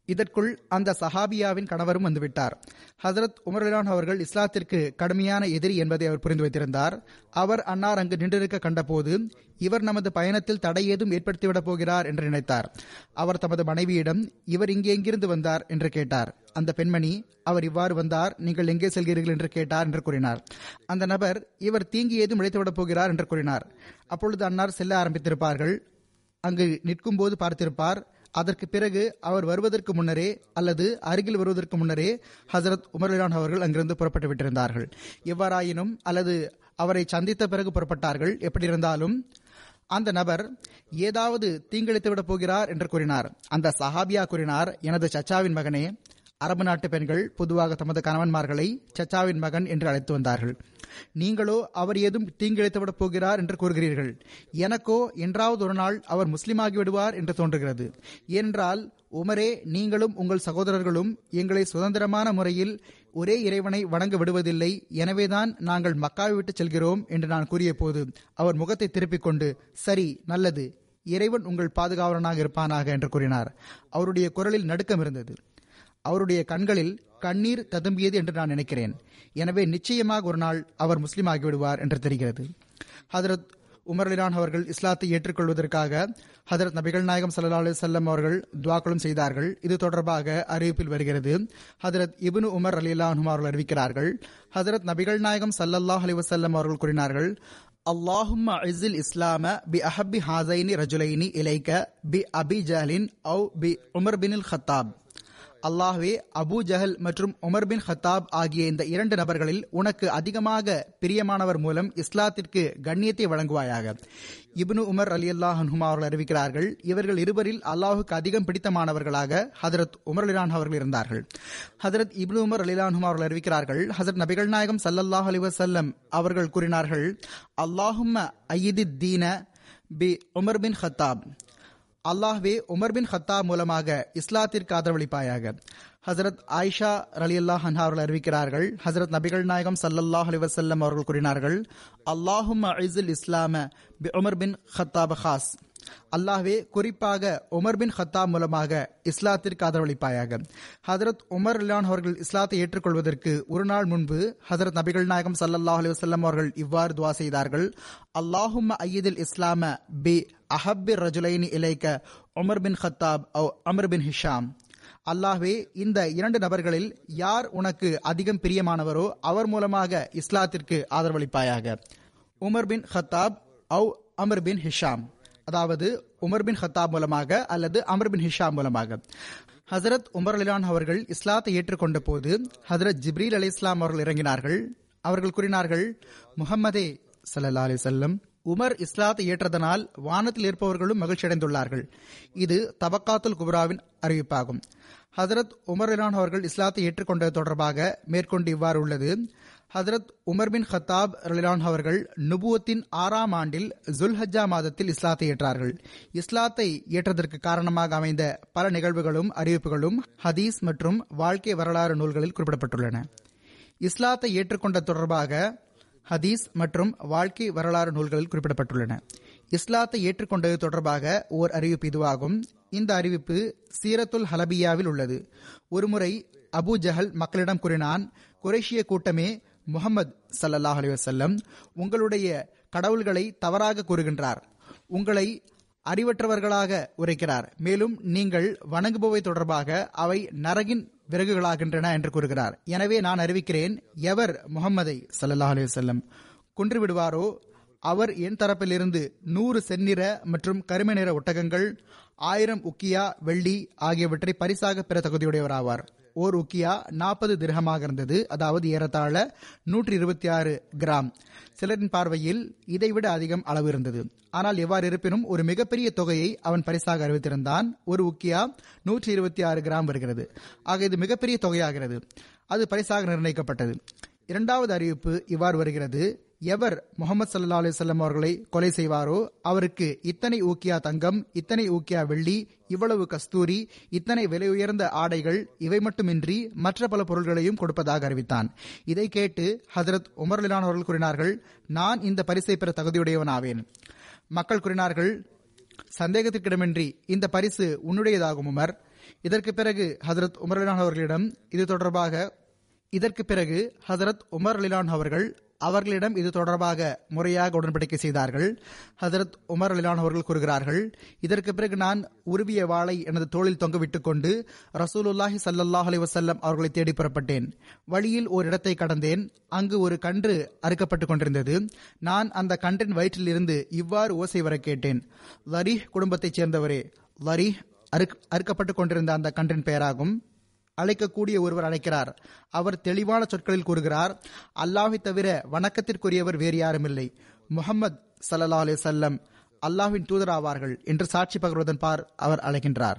இதற்குள் அந்த சஹாபியாவின் கணவரும் வந்துவிட்டார் ஹசரத் உமர்லான் அவர்கள் இஸ்லாத்திற்கு கடுமையான எதிரி என்பதை அவர் புரிந்து வைத்திருந்தார் அவர் அன்னார் அங்கு நின்றிருக்க கண்டபோது இவர் நமது பயணத்தில் தடை ஏதும் ஏற்படுத்திவிடப் போகிறார் என்று நினைத்தார் அவர் தமது மனைவியிடம் இவர் இங்கே எங்கிருந்து வந்தார் என்று கேட்டார் அந்த பெண்மணி அவர் இவ்வாறு வந்தார் நீங்கள் எங்கே செல்கிறீர்கள் என்று கேட்டார் என்று கூறினார் அந்த நபர் இவர் தீங்கி ஏதும் இழைத்துவிடப் போகிறார் என்று கூறினார் அப்பொழுது அன்னார் செல்ல ஆரம்பித்திருப்பார்கள் அங்கு நிற்கும் போது பார்த்திருப்பார் அதற்கு பிறகு அவர் வருவதற்கு முன்னரே அல்லது அருகில் வருவதற்கு முன்னரே ஹசரத் உமர்லான் அவர்கள் அங்கிருந்து புறப்பட்டு விட்டிருந்தார்கள் எவ்வாறாயினும் அல்லது அவரை சந்தித்த பிறகு புறப்பட்டார்கள் எப்படி இருந்தாலும் அந்த நபர் ஏதாவது தீங்கிழைத்து விடப் போகிறார் என்று கூறினார் அந்த சஹாபியா கூறினார் எனது சச்சாவின் மகனே அரபு நாட்டு பெண்கள் பொதுவாக தமது கணவன்மார்களை சச்சாவின் மகன் என்று அழைத்து வந்தார்கள் நீங்களோ அவர் ஏதும் தீங்கிழைத்து விடப் போகிறார் என்று கூறுகிறீர்கள் எனக்கோ என்றாவது ஒரு நாள் அவர் முஸ்லீமாகி விடுவார் என்று தோன்றுகிறது ஏனென்றால் உமரே நீங்களும் உங்கள் சகோதரர்களும் எங்களை சுதந்திரமான முறையில் ஒரே இறைவனை வணங்க விடுவதில்லை எனவேதான் நாங்கள் மக்காவை விட்டு செல்கிறோம் என்று நான் கூறிய போது அவர் முகத்தை திருப்பிக் கொண்டு சரி நல்லது இறைவன் உங்கள் பாதுகாவலனாக இருப்பானாக என்று கூறினார் அவருடைய குரலில் நடுக்கம் இருந்தது அவருடைய கண்களில் கண்ணீர் ததும்பியது என்று நான் நினைக்கிறேன் எனவே நிச்சயமாக ஒரு நாள் அவர் முஸ்லீம் ஆகிவிடுவார் என்று தெரிகிறது ஹதரத் உமர் அலிரான் அவர்கள் இஸ்லாத்தை ஏற்றுக்கொள்வதற்காக ஹதரத் நபிகள் நாயகம் சல்லா அலி செல்லம் அவர்கள் துவாக்களும் செய்தார்கள் இது தொடர்பாக அறிவிப்பில் வருகிறது ஹதரத் இபுனு உமர் அலி அல்லாஹும் அவர்கள் அறிவிக்கிறார்கள் ஹதரத் நபிகள் நாயகம் சல்லல்லாஹ் அலி வசல்லம் அவர்கள் கூறினார்கள் அல்லாஹும் இஸ்ஸில் இஸ்லாம பி அஹபி ஹாசைனி ரஜுலைனி இலைக்க பி அபி ஜஹலின் ஔ பி உமர் பினில் ஹத்தாப் அல்லாஹ்வே அபு ஜஹல் மற்றும் உமர் பின் ஹத்தாப் ஆகிய இந்த இரண்டு நபர்களில் உனக்கு அதிகமாக பிரியமானவர் மூலம் இஸ்லாத்திற்கு கண்ணியத்தை வழங்குவாயாக இப்னு உமர் அலி அல்லாஹ் அவர்கள் அறிவிக்கிறார்கள் இவர்கள் இருவரில் அல்லாஹுக்கு அதிகம் பிடித்தமானவர்களாக ஹதரத் உமர் அலிலான் அவர்கள் இருந்தார்கள் ஹதரத் இப்னு உமர் அலிலான் அவர்கள் அறிவிக்கிறார்கள் ஹசரத் நபிகள் நாயகம் சல்லல்லாஹ் அலி வசல்லம் அவர்கள் கூறினார்கள் அல்லாஹும் ஐயதி தீன பி உமர் பின் ஹத்தாப் அல்லாஹ்வே உமர் பின் ஹத்தா மூலமாக இஸ்லாத்திற்கு ஆதரவளிப்பாயாக ஹசரத் ஆயிஷா அலி அல்லாஹ் அவர்கள் அறிவிக்கிறார்கள் ஹசரத் நபிகள் நாயகம் சல்லல்லாஹ் அலி வசல்லம் அவர்கள் கூறினார்கள் அல்லாஹும் ஐசுல் இஸ்லாம பி உமர் பின் ஹத்தாப் ஹாஸ் அல்லாஹ்வே குறிப்பாக உமர் பின் ஹத்தாப் மூலமாக இஸ்லாத்திற்கு ஆதரவளிப்பாயாக ஹதரத் உமர் இல்லான் அவர்கள் இஸ்லாத்தை ஏற்றுக்கொள்வதற்கு ஒரு நாள் முன்பு ஹதரத் நபிகள் நாயகம் சல்லல்லாஹ் அலி வசல்லம் அவர்கள் இவ்வாறு துவா செய்தார்கள் அல்லாஹும் ஐயதில் இஸ்லாம பி அஹப்பி ரஜுலைனி இலைக்க உமர் பின் ஹத்தாப் ஓ அமர் பின் ஹிஷாம் அல்லாஹ்வே இந்த இரண்டு நபர்களில் யார் உனக்கு அதிகம் பிரியமானவரோ அவர் மூலமாக இஸ்லாத்திற்கு ஆதரவளிப்பாயாக உமர் பின் ஹத்தாப் ஔ அமர் பின் ஹிஷாம் அதாவது உமர் பின் ஹத்தாப் மூலமாக அல்லது அமர் பின் ஹிஷாம் மூலமாக ஹசரத் உமர் அலிலான் அவர்கள் இஸ்லாத்தை ஏற்றுக்கொண்ட போது ஹசரத் ஜிப்ரீல் அலி இஸ்லாம் அவர்கள் இறங்கினார்கள் அவர்கள் கூறினார்கள் முகம்மதே சல்லா அலி செல்லம் உமர் இஸ்லாத்தை ஏற்றதனால் வானத்தில் இருப்பவர்களும் மகிழ்ச்சி அடைந்துள்ளார்கள் இது தபக்காத்துல் குப்ராவின் அறிவிப்பாகும் ஹசரத் உமர் இலான் அவர்கள் இஸ்லாத்தை ஏற்றுக்கொண்டது தொடர்பாக மேற்கொண்டு இவ்வாறு உள்ளது ஹசரத் உமர் பின் ஹத்தாப் ரலிலான் அவர்கள் நுபுவத்தின் ஆறாம் ஆண்டில் ஜுல்ஹஜ்ஜா மாதத்தில் இஸ்லாத்தை ஏற்றார்கள் இஸ்லாத்தை ஏற்றதற்கு காரணமாக அமைந்த பல நிகழ்வுகளும் அறிவிப்புகளும் ஹதீஸ் மற்றும் வாழ்க்கை வரலாறு நூல்களில் குறிப்பிடப்பட்டுள்ளன இஸ்லாத்தை ஏற்றுக்கொண்ட தொடர்பாக ஹதீஸ் மற்றும் வாழ்க்கை வரலாறு நூல்களில் குறிப்பிடப்பட்டுள்ளன இஸ்லாத்தை ஏற்றுக்கொண்டது தொடர்பாக ஓர் அறிவிப்பு இதுவாகும் இந்த அறிவிப்பு சீரத்துல் ஹலபியாவில் உள்ளது ஒருமுறை அபு ஜஹல் மக்களிடம் கூறினான் குரேஷிய கூட்டமே முகமது சல்லல்லாஹ் அலி வசல்லம் உங்களுடைய கடவுள்களை தவறாக கூறுகின்றார் உங்களை அறிவற்றவர்களாக உரைக்கிறார் மேலும் நீங்கள் வணங்குபவை தொடர்பாக அவை நரகின் விறகுகளாகின்றன என்று கூறுகிறார் எனவே நான் அறிவிக்கிறேன் எவர் முகம்மதை சல்லல்லாஹ் அலி வல்லம் கொன்று விடுவாரோ அவர் என் தரப்பிலிருந்து நூறு செந்நிற மற்றும் கருமை நிற ஒட்டகங்கள் ஆயிரம் உக்கியா வெள்ளி ஆகியவற்றை பரிசாக பெற தகுதியுடையவராவார் ஓர் உக்கியா நாற்பது திரகமாக இருந்தது அதாவது ஏறத்தாழ நூற்றி இருபத்தி ஆறு கிராம் சிலரின் பார்வையில் இதைவிட அதிகம் அளவு இருந்தது ஆனால் எவ்வாறு இருப்பினும் ஒரு மிகப்பெரிய தொகையை அவன் பரிசாக அறிவித்திருந்தான் ஒரு உக்கியா நூற்றி இருபத்தி ஆறு கிராம் வருகிறது ஆக இது மிகப்பெரிய தொகையாகிறது அது பரிசாக நிர்ணயிக்கப்பட்டது இரண்டாவது அறிவிப்பு இவ்வாறு வருகிறது எவர் முகமது சல்லா அலிசல்லம் அவர்களை கொலை செய்வாரோ அவருக்கு இத்தனை ஊக்கியா தங்கம் இத்தனை ஊக்கியா வெள்ளி இவ்வளவு கஸ்தூரி இத்தனை விலை உயர்ந்த ஆடைகள் இவை மட்டுமின்றி மற்ற பல பொருள்களையும் கொடுப்பதாக அறிவித்தான் இதை கேட்டு ஹசரத் உமர்லிலான் அவர்கள் கூறினார்கள் நான் இந்த பரிசை பெற தகுதியுடையவனாவேன் மக்கள் கூறினார்கள் சந்தேகத்திற்கிடமின்றி இந்த பரிசு உன்னுடையதாகும் உமர் இதற்கு பிறகு ஹசரத் உமர் அலிலான் அவர்களிடம் இது தொடர்பாக இதற்கு பிறகு ஹசரத் உமர் அலிலான் அவர்கள் அவர்களிடம் இது தொடர்பாக முறையாக உடன்படிக்கை செய்தார்கள் ஹசரத் உமர் அலிலான் அவர்கள் கூறுகிறார்கள் இதற்கு பிறகு நான் உருவிய வாளை எனது தோளில் தொங்கவிட்டுக் கொண்டு ரசூலுல்லாஹி சல்லாஹ் அலி வசல்லம் அவர்களை தேடி புறப்பட்டேன் வழியில் ஒரு இடத்தை கடந்தேன் அங்கு ஒரு கன்று அறுக்கப்பட்டுக் கொண்டிருந்தது நான் அந்த கன்றின் வயிற்றில் இருந்து இவ்வாறு ஓசை வர கேட்டேன் லரீஹ் குடும்பத்தைச் சேர்ந்தவரே லரீஹ் அறுக் அறுக்கப்பட்டுக் கொண்டிருந்த அந்த கன்றின் பெயராகும் அழைக்கக்கூடிய ஒருவர் அழைக்கிறார் அவர் தெளிவான சொற்களில் கூறுகிறார் அல்லாஹை தவிர வணக்கத்திற்குரியவர் வேறு யாருமில்லை முகமது சல்லா அலி சல்லம் அல்லாஹ்வின் தூதராவார்கள் என்று சாட்சி பகர்வதன் பார் அவர் அழைக்கின்றார்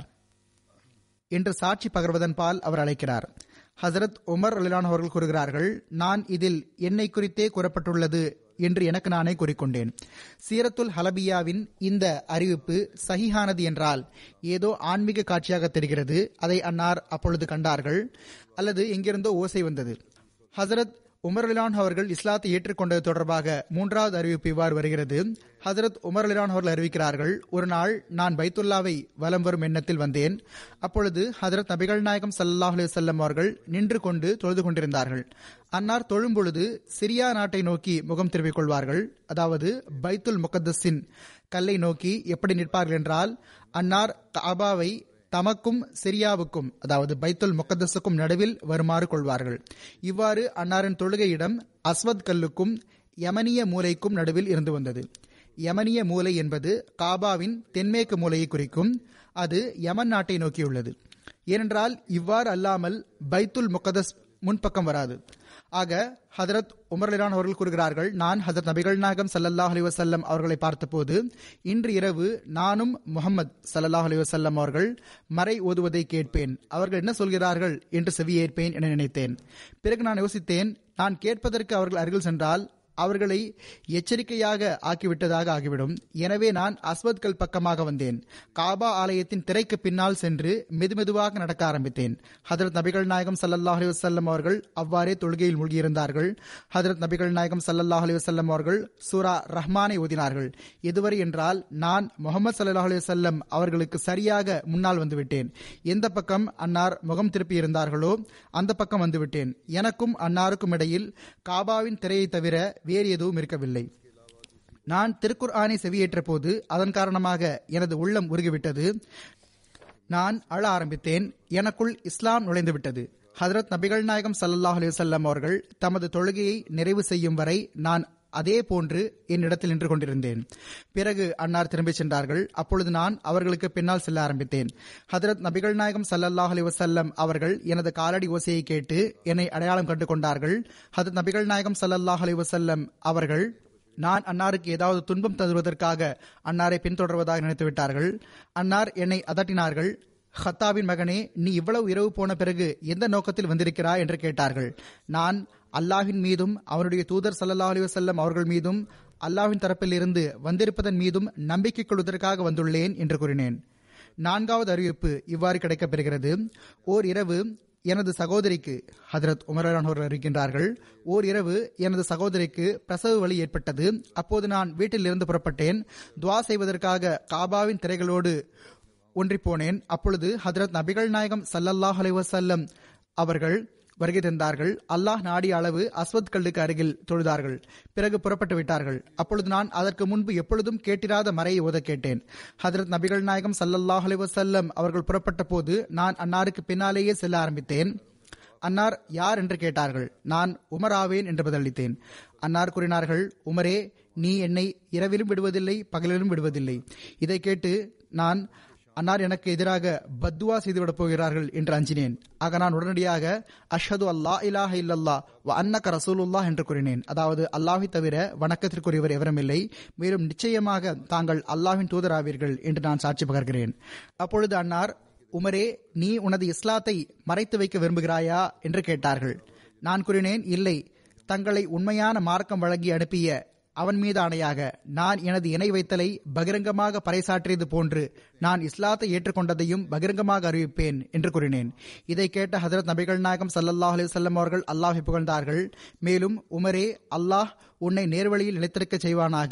என்று சாட்சி பகர்வதன் பால் அவர் அழைக்கிறார் ஹசரத் உமர் அலிலான் அவர்கள் கூறுகிறார்கள் நான் இதில் என்னை குறித்தே கூறப்பட்டுள்ளது என்று எனக்கு நானே கூறிக்கொண்டேன் சீரத்துல் ஹலபியாவின் இந்த அறிவிப்பு சஹிஹானது என்றால் ஏதோ ஆன்மீக காட்சியாக தெரிகிறது அதை அன்னார் அப்பொழுது கண்டார்கள் அல்லது எங்கிருந்தோ ஓசை வந்தது ஹசரத் உமர் அலிலான் அவர்கள் இஸ்லாத்தை ஏற்றுக்கொண்டது தொடர்பாக மூன்றாவது அறிவிப்பு இவ்வாறு வருகிறது ஹசரத் உமர் அலிலான் அவர்கள் அறிவிக்கிறார்கள் ஒரு நாள் நான் பைத்துல்லாவை வலம் வரும் எண்ணத்தில் வந்தேன் அப்பொழுது ஹசரத் நபிகள் நாயகம் சல்லாஹ் அலுவலம் அவர்கள் நின்று கொண்டு தொழுது கொண்டிருந்தார்கள் அன்னார் தொழும் பொழுது சிரியா நாட்டை நோக்கி முகம் திருப்பிக் கொள்வார்கள் அதாவது பைத்துல் முகத்தஸின் கல்லை நோக்கி எப்படி நிற்பார்கள் என்றால் அன்னார் காபாவை தமக்கும் சிரியாவுக்கும் அதாவது பைத்துல் முகத்தஸுக்கும் நடுவில் வருமாறு கொள்வார்கள் இவ்வாறு அன்னாரின் தொழுகையிடம் அஸ்வத் கல்லுக்கும் யமனிய மூலைக்கும் நடுவில் இருந்து வந்தது யமனிய மூலை என்பது காபாவின் தென்மேற்கு மூலையை குறிக்கும் அது யமன் நாட்டை நோக்கியுள்ளது ஏனென்றால் இவ்வாறு அல்லாமல் பைத்துல் முகதஸ் முன்பக்கம் வராது ஆக ஹதரத் உமர் அலிரான் அவர்கள் கூறுகிறார்கள் நான் ஹதரத் நபிகள் நாயகம் சல்லல்லாஹ் அலி வசல்லம் அவர்களை பார்த்தபோது இன்று இரவு நானும் முகமது சல்லல்லாஹ் அலி வசல்லம் அவர்கள் மறை ஓதுவதை கேட்பேன் அவர்கள் என்ன சொல்கிறார்கள் என்று செவியேற்பேன் என நினைத்தேன் பிறகு நான் யோசித்தேன் நான் கேட்பதற்கு அவர்கள் அருகில் சென்றால் அவர்களை எச்சரிக்கையாக ஆக்கிவிட்டதாக ஆகிவிடும் எனவே நான் அஸ்வத்கள் பக்கமாக வந்தேன் காபா ஆலயத்தின் திரைக்கு பின்னால் சென்று மெதுமெதுவாக நடக்க ஆரம்பித்தேன் ஹதரத் நபிகள் நாயகம் சல்லல்லாஹ் அலி வசல்லம் அவர்கள் அவ்வாறே தொழுகையில் மூழ்கியிருந்தார்கள் ஹதரத் நபிகள் நாயகம் சல்லல்லாஹ் அலி வசல்லம் அவர்கள் சூரா ரஹ்மானை ஓதினார்கள் எதுவரை என்றால் நான் முகமது சல்லாஹ் அலி வசல்லம் அவர்களுக்கு சரியாக முன்னால் வந்துவிட்டேன் எந்த பக்கம் அன்னார் முகம் திருப்பி இருந்தார்களோ அந்த பக்கம் வந்துவிட்டேன் எனக்கும் அன்னாருக்கும் இடையில் காபாவின் திரையை தவிர வேறு எதுவும் இருக்கவில்லை நான் திருக்குர் ஆணை செவியேற்ற போது அதன் காரணமாக எனது உள்ளம் உருகிவிட்டது நான் அழ ஆரம்பித்தேன் எனக்குள் இஸ்லாம் நுழைந்துவிட்டது ஹதரத் நபிகள் நாயகம் சல்லாஹ் அலிவசல்லம் அவர்கள் தமது தொழுகையை நிறைவு செய்யும் வரை நான் அதே போன்று என்னிடத்தில் நின்று கொண்டிருந்தேன் பிறகு அன்னார் திரும்பிச் சென்றார்கள் அப்பொழுது நான் அவர்களுக்கு பின்னால் செல்ல ஆரம்பித்தேன் ஹதரத் நபிகள் நாயகம் சல்லல்லாஹ் அலி வசல்லம் அவர்கள் எனது காலடி ஓசையை கேட்டு என்னை அடையாளம் கண்டு கொண்டார்கள் ஹதரத் நபிகள் நாயகம் சல்லல்லாஹ் அலி வசல்லம் அவர்கள் நான் அன்னாருக்கு ஏதாவது துன்பம் தருவதற்காக அன்னாரை பின்தொடர்வதாக நினைத்து விட்டார்கள் அன்னார் என்னை அதட்டினார்கள் ஹத்தாவின் மகனே நீ இவ்வளவு இரவு போன பிறகு எந்த நோக்கத்தில் வந்திருக்கிறாய் என்று கேட்டார்கள் நான் அல்லாஹின் மீதும் அவருடைய தூதர் சல்லா அலி வசல்லம் அவர்கள் மீதும் அல்லாஹின் தரப்பில் இருந்து வந்திருப்பதன் மீதும் நம்பிக்கை கொள்வதற்காக வந்துள்ளேன் என்று கூறினேன் நான்காவது அறிவிப்பு இவ்வாறு கிடைக்கப்பெறுகிறது ஓர் இரவு எனது சகோதரிக்கு ஹதரத் உமரான் அவர்கள் அறிவிக்கின்றார்கள் ஓர் இரவு எனது சகோதரிக்கு பிரசவ வலி ஏற்பட்டது அப்போது நான் வீட்டில் இருந்து புறப்பட்டேன் துவா செய்வதற்காக காபாவின் திரைகளோடு ஒன்றி போனேன் அப்பொழுது ஹதரத் நபிகள் நாயகம் சல்லல்லாஹ் அலைவசல்லம் அவர்கள் வருகை தந்தார்கள் அல்லாஹ் நாடிய அளவு அஸ்வத் கல்லுக்கு அருகில் தொழுதார்கள் பிறகு புறப்பட்டு விட்டார்கள் அப்பொழுது நான் அதற்கு முன்பு எப்பொழுதும் கேட்டிராத மறையை ஓத கேட்டேன் ஹதரத் நபிகள் நாயகம் சல்லல்லாஹ் அலைவசல்லம் அவர்கள் புறப்பட்ட போது நான் அன்னாருக்கு பின்னாலேயே செல்ல ஆரம்பித்தேன் அன்னார் யார் என்று கேட்டார்கள் நான் உமராவேன் என்று பதிலளித்தேன் அன்னார் கூறினார்கள் உமரே நீ என்னை இரவிலும் விடுவதில்லை பகலிலும் விடுவதில்லை இதை கேட்டு நான் அன்னார் எனக்கு எதிராக பத்துவா செய்துவிடப் போகிறார்கள் என்று அஞ்சினேன் ஆக நான் உடனடியாக அஷது அல்லா இலாஹ இல்லல்லா வ அன்னக ரசூலுல்லா என்று கூறினேன் அதாவது அல்லாஹை தவிர வணக்கத்திற்குரியவர் எவருமில்லை மேலும் நிச்சயமாக தாங்கள் அல்லாஹின் தூதராவீர்கள் என்று நான் சாட்சி பகர்கிறேன் அப்பொழுது அன்னார் உமரே நீ உனது இஸ்லாத்தை மறைத்து வைக்க விரும்புகிறாயா என்று கேட்டார்கள் நான் கூறினேன் இல்லை தங்களை உண்மையான மார்க்கம் வழங்கி அனுப்பிய அவன் மீது ஆணையாக நான் எனது இணை வைத்தலை பகிரங்கமாக பறைசாற்றியது போன்று நான் இஸ்லாத்தை ஏற்றுக்கொண்டதையும் பகிரங்கமாக அறிவிப்பேன் என்று கூறினேன் இதை கேட்ட ஹசரத் நபிகள் நாயகம் சல்லல்லாஹ் அலி வல்லம் அவர்கள் அல்லாஹை புகழ்ந்தார்கள் மேலும் உமரே அல்லாஹ் உன்னை நேர்வழியில் நிலைத்திருக்க செய்வானாக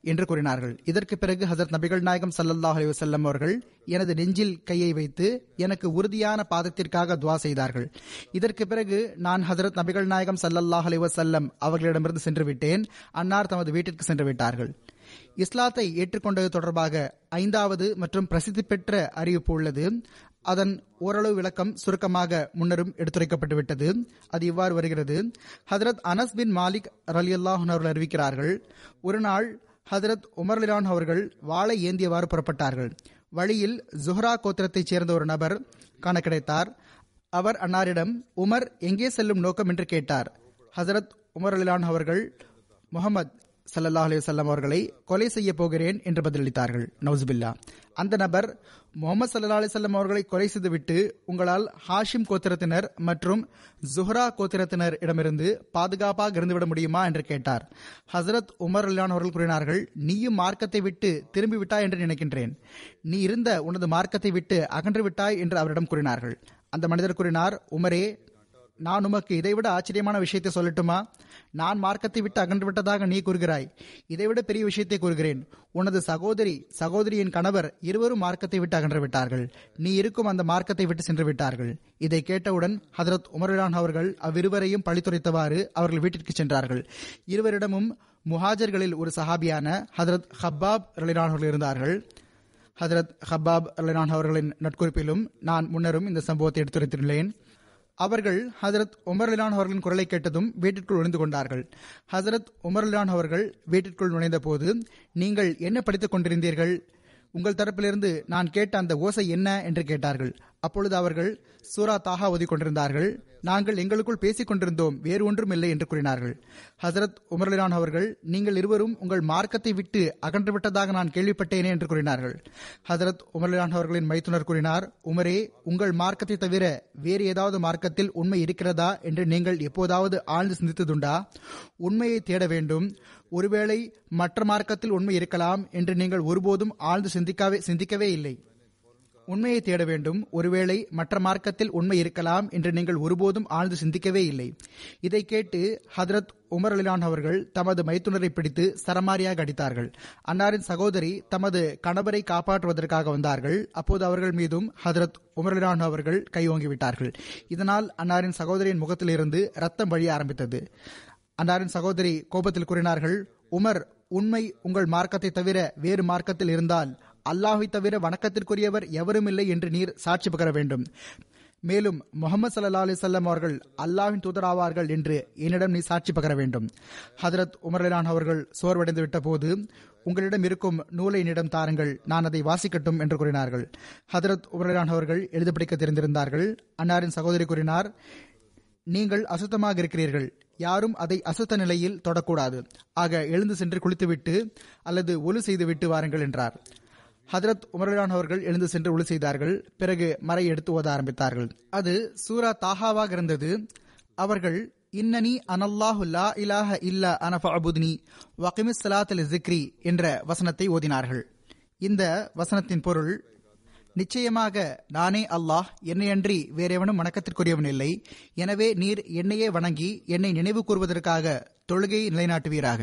என்று கூறினார்கள் இதற்கு பிறகு ஹசரத் நபிகள் நாயகம் சல்லல்லாஹ் அலி வசல்லம் அவர்கள் எனது நெஞ்சில் கையை வைத்து எனக்கு உறுதியான பாதத்திற்காக துவா செய்தார்கள் இதற்கு பிறகு நான் ஹசரத் நபிகள் நாயகம் சல்லல்லாஹ் அலி வசல்லம் அவர்களிடமிருந்து சென்று விட்டேன் அன்னார் தமது வீட்டிற்கு சென்று விட்டார்கள் இஸ்லாத்தை ஏற்றுக்கொண்டது தொடர்பாக ஐந்தாவது மற்றும் பிரசித்தி பெற்ற அறிவிப்பு உள்ளது அதன் ஓரளவு விளக்கம் சுருக்கமாக முன்னரும் எடுத்துரைக்கப்பட்டுவிட்டது அது இவ்வாறு வருகிறது ஹதரத் அனஸ் பின் மாலிக் ரலி அல்லாஹன் அவர்கள் அறிவிக்கிறார்கள் ஒரு நாள் ஹதரத் உமர் லிலான் அவர்கள் வாளை ஏந்தியவாறு புறப்பட்டார்கள் வழியில் ஜுஹ்ரா கோத்திரத்தைச் சேர்ந்த ஒரு நபர் காண கிடைத்தார் அவர் அன்னாரிடம் உமர் எங்கே செல்லும் நோக்கம் என்று கேட்டார் ஹசரத் உமர் அலிலான் அவர்கள் முகமது சல்லா அலி வல்லம் அவர்களை கொலை செய்ய போகிறேன் என்று பதிலளித்தார்கள் நவுசுபில்லா அந்த நபர் முகமது சல்லா அலி சொல்லம் அவர்களை கொலை செய்துவிட்டு உங்களால் ஹாஷிம் கோத்திரத்தினர் மற்றும் ஜுஹ்ரா கோத்திரத்தினர் இடமிருந்து பாதுகாப்பாக இருந்துவிட முடியுமா என்று கேட்டார் ஹசரத் உமர் அல்லான் அவர்கள் கூறினார்கள் நீயும் மார்க்கத்தை விட்டு திரும்பி விட்டாய் என்று நினைக்கின்றேன் நீ இருந்த உனது மார்க்கத்தை விட்டு அகன்று விட்டாய் என்று அவரிடம் கூறினார்கள் அந்த மனிதர் கூறினார் உமரே நான் உமக்கு இதைவிட ஆச்சரியமான விஷயத்தை சொல்லட்டுமா நான் மார்க்கத்தை விட்டு அகன்று விட்டதாக நீ கூறுகிறாய் இதைவிட பெரிய விஷயத்தை கூறுகிறேன் உனது சகோதரி சகோதரியின் கணவர் இருவரும் மார்க்கத்தை விட்டு அகன்று விட்டார்கள் நீ இருக்கும் அந்த மார்க்கத்தை விட்டு சென்று விட்டார்கள் இதை கேட்டவுடன் ஹதரத் உமர்லான் அவர்கள் அவ்விருவரையும் பழித்துரைத்தவாறு அவர்கள் வீட்டிற்கு சென்றார்கள் இருவரிடமும் முஹாஜர்களில் ஒரு சஹாபியான ஹதரத் ஹப்பாப் ரலினான் அவர்கள் இருந்தார்கள் ஹதரத் ஹப்பாப் ரலினான் அவர்களின் நட்குறிப்பிலும் நான் முன்னரும் இந்த சம்பவத்தை எடுத்துரைத்துள்ளேன் அவர்கள் ஹசரத் உமர்லிலான் அவர்களின் குரலை கேட்டதும் வீட்டிற்குள் நுழைந்து கொண்டார்கள் ஹசரத் உமர்லிலான் அவர்கள் வீட்டிற்குள் நுழைந்த போது நீங்கள் என்ன படித்துக் கொண்டிருந்தீர்கள் உங்கள் தரப்பிலிருந்து நான் கேட்ட அந்த ஓசை என்ன என்று கேட்டார்கள் அப்பொழுது அவர்கள் சூரா தாகா ஓதி கொண்டிருந்தார்கள் நாங்கள் எங்களுக்குள் பேசிக் கொண்டிருந்தோம் வேறு ஒன்றும் இல்லை என்று கூறினார்கள் ஹசரத் உமர்லிலான் அவர்கள் நீங்கள் இருவரும் உங்கள் மார்க்கத்தை விட்டு அகன்று விட்டதாக நான் கேள்விப்பட்டேனே என்று கூறினார்கள் ஹசரத் உமர்லிலான் அவர்களின் மைத்துனர் கூறினார் உமரே உங்கள் மார்க்கத்தை தவிர வேறு ஏதாவது மார்க்கத்தில் உண்மை இருக்கிறதா என்று நீங்கள் எப்போதாவது ஆழ்ந்து சிந்தித்ததுண்டா உண்மையை தேட வேண்டும் ஒருவேளை மற்ற மார்க்கத்தில் உண்மை இருக்கலாம் என்று நீங்கள் ஒருபோதும் ஆழ்ந்து சிந்திக்கவே சிந்திக்கவே இல்லை உண்மையை தேட வேண்டும் ஒருவேளை மற்ற மார்க்கத்தில் உண்மை இருக்கலாம் என்று நீங்கள் ஒருபோதும் ஆழ்ந்து சிந்திக்கவே இல்லை இதை கேட்டு ஹதரத் உமர் அலிலான் அவர்கள் தமது மைத்துனரை பிடித்து சரமாரியாக அடித்தார்கள் அன்னாரின் சகோதரி தமது கணவரை காப்பாற்றுவதற்காக வந்தார்கள் அப்போது அவர்கள் மீதும் ஹதரத் உமர் அலிலான் அவர்கள் கை ஓங்கிவிட்டார்கள் இதனால் அன்னாரின் சகோதரியின் முகத்திலிருந்து ரத்தம் வழிய ஆரம்பித்தது அன்னாரின் சகோதரி கோபத்தில் கூறினார்கள் உமர் உண்மை உங்கள் மார்க்கத்தை தவிர வேறு மார்க்கத்தில் இருந்தால் அல்லாஹை தவிர வணக்கத்திற்குரியவர் எவரும் இல்லை என்று நீர் சாட்சி பகர வேண்டும் மேலும் முகமது சல்லா அலி சொல்லம் அவர்கள் அல்லாவின் தூதராவார்கள் என்று என்னிடம் நீ சாட்சி பகர வேண்டும் ஹதரத் உமர்லான் அவர்கள் சோர்வடைந்து விட்ட போது உங்களிடம் இருக்கும் நூலை என்னிடம் தாருங்கள் நான் அதை வாசிக்கட்டும் என்று கூறினார்கள் ஹதரத் உமர்லான் அவர்கள் எழுத படிக்க தெரிந்திருந்தார்கள் அன்னாரின் சகோதரி கூறினார் நீங்கள் அசுத்தமாக இருக்கிறீர்கள் யாரும் அதை அசுத்த நிலையில் தொடக்கூடாது ஆக எழுந்து சென்று குளித்துவிட்டு அல்லது ஒலு செய்துவிட்டு வாருங்கள் என்றார் ஹதரத் உமர்லான் அவர்கள் எழுந்து சென்று ஒளி செய்தார்கள் பிறகு மறை எடுத்து ஓத ஆரம்பித்தார்கள் அது சூரா தாஹாவாக இருந்தது அவர்கள் இன்னனி அனல்லாஹு லா இலாஹ இல்லா அனஃபுத்னி வகிமிஸ் சலாத் ஜிக்ரி என்ற வசனத்தை ஓதினார்கள் இந்த வசனத்தின் பொருள் நிச்சயமாக நானே அல்லாஹ் என்னையன்றி வேறெவனும் வணக்கத்திற்குரியவன் இல்லை எனவே நீர் என்னையே வணங்கி என்னை நினைவு கூறுவதற்காக தொழுகையை நிலைநாட்டுவீராக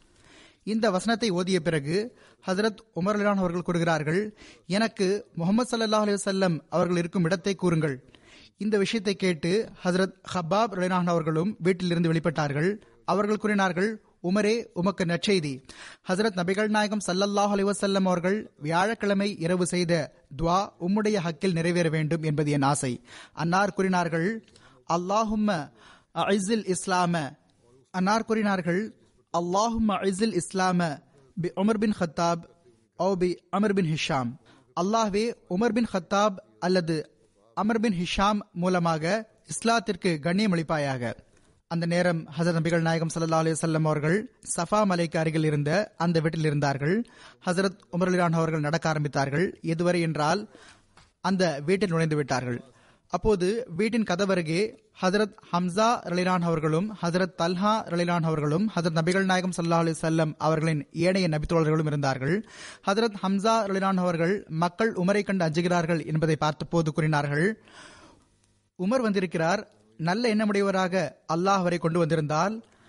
இந்த வசனத்தை ஓதிய பிறகு ஹசரத் உமர்லான் அவர்கள் கூறுகிறார்கள் எனக்கு முகமது சல்லாஹ் அலி வல்லம் அவர்கள் இருக்கும் இடத்தை கூறுங்கள் இந்த விஷயத்தை கேட்டு ஹசரத் ஹப்பாப் ரலினான் அவர்களும் வீட்டிலிருந்து வெளிப்பட்டார்கள் அவர்கள் கூறினார்கள் உமரே உமக்கு நற்செய்தி ஹசரத் நபிகள் நாயகம் சல்லல்லாஹ் அலிவசல்லம் அவர்கள் வியாழக்கிழமை இரவு செய்த துவா உம்முடைய ஹக்கில் நிறைவேற வேண்டும் என்பது என் ஆசை அன்னார் கூறினார்கள் அல்லாஹும்ம அஇஸில் இஸ்லாம அன்னார் கூறினார்கள் அல்லாஹும் அஇஸில் இஸ்லாம பி உமர் பின் ஹத்தாப் ஓ பி அமர் பின் ஹிஷாம் அல்லாஹ்வே உமர் பின் ஹத்தாப் அல்லது அமர் பின் ஹிஷாம் மூலமாக இஸ்லாத்திற்கு கண்ணியம் அளிப்பாயாக அந்த நேரம் ஹசரத் நபிகள் நாயகம் சல்லா அலி வல்லம் அவர்கள் சஃபா மலைக்கு அருகில் இருந்த அந்த வீட்டில் இருந்தார்கள் ஹசரத் உமர் அலிலான் அவர்கள் நடக்க ஆரம்பித்தார்கள் எதுவரை என்றால் அந்த வீட்டில் நுழைந்து விட்டார்கள் அப்போது வீட்டின் கதவருகே ஹசரத் ஹம்சா ரலிலான் அவர்களும் ஹசரத் தல்ஹா ரலிலான் அவர்களும் ஹசரத் நபிகள் நாயகம் சல்லா அலி சல்லம் அவர்களின் ஏனைய நபித்தோழர்களும் இருந்தார்கள் ஹசரத் ஹம்சா ரலிலான் அவர்கள் மக்கள் உமரை கண்டு அஞ்சுகிறார்கள் என்பதை பார்த்தபோது கூறினார்கள் உமர் வந்திருக்கிறார் நல்ல எண்ணமுடையவராக அல்லாஹ் அவரை கொண்டு வந்திருந்தால்